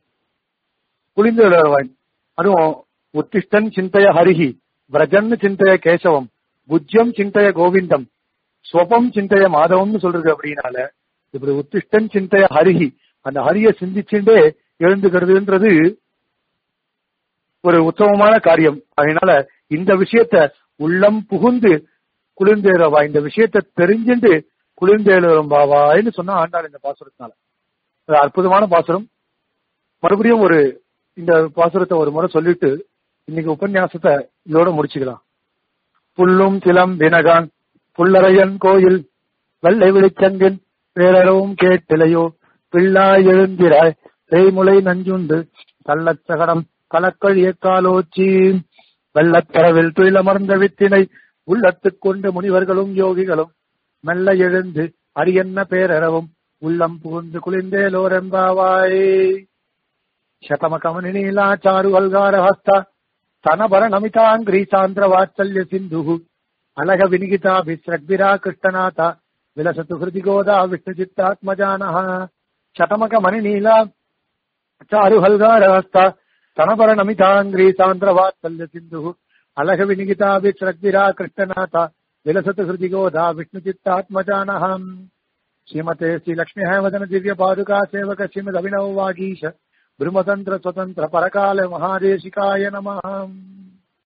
S1: குளிந்த வருவாய் அதுவும் உத்திஷ்டன் சிந்தைய ஹரிஹி விரஜன் சிந்தைய கேசவம் புஜ்யம் சிந்தைய கோவிந்தம் ஸ்வபம் சிந்தைய மாதவம்னு சொல்றது அப்படின்னால இப்படி உத்திஷ்டன் சிந்தைய ஹரிஹி அந்த ஹரிய சிந்திச்சுட்டே எழுந்துக்கிறதுன்றது ஒரு உத்தமமான காரியம் அதனால இந்த விஷயத்த உள்ளம் புகுந்து குளிர்ந்தேறவா இந்த விஷயத்த தெரிஞ்சுட்டு குளிர்ந்தேழும் பாவான்னு சொன்னா ஆண்டாள் இந்த பாசுரத்தினால அது அற்புதமான பாசுரம் மறுபடியும் ஒரு இந்த பாசுரத்தை ஒரு முறை சொல்லிட்டு இன்னைக்கு உபன்யாசத்தை இதோட முடிச்சுக்கலாம் புல்லும் சிலம் வினகான் புல்லரையன் கோயில் வெள்ளை விழிச்சங்கின் பேரறவும் கேட்டிலையோ பிள்ளாய் எழுந்திராய் தேய்முலை நஞ்சுண்டு கள்ளச் சகடம் கலக்கள் ஏக்காலோச்சி வெள்ளத்தரவில் துயிலமர்ந்த வித்தினை உள்ளத்துக் கொண்டு முனிவர்களும் யோகிகளும் மெல்ல எழுந்து அரியன்ன பேரறவும் உள்ளம் புகுந்து குளிந்தேலோரெம்பாவாய் శతమకమనినీలా చారు అల్గారహస్త స్తనభర నమితాంగ్రీ సాంద్ర వాత్సల్య సింధు అలగ వినిగిత విశ్రగ్విరా కృష్ణనాథ విలసతు హృది గోదా విష్ణు చిత్తాత్మజాన శతమక మణినీలా చారు హల్గారహస్త స్తనభర నమితాంగ్రీ సాంద్ర వాత్సల్య సింధు అలగ వినిగిత విశ్రగ్విరా కృష్ణనాథ విలసతు హృది గోదా విష్ణు చిత్తాత్మజాన శ్రీమతే శ్రీ లక్ష్మీ హేమదన దివ్య పాదుకా సేవక శ్రీమద్ అభినవ వాగీశ బ్రహ్మతంత్ర స్వతంత్ర పరకాల మహాదేశికాయ నమ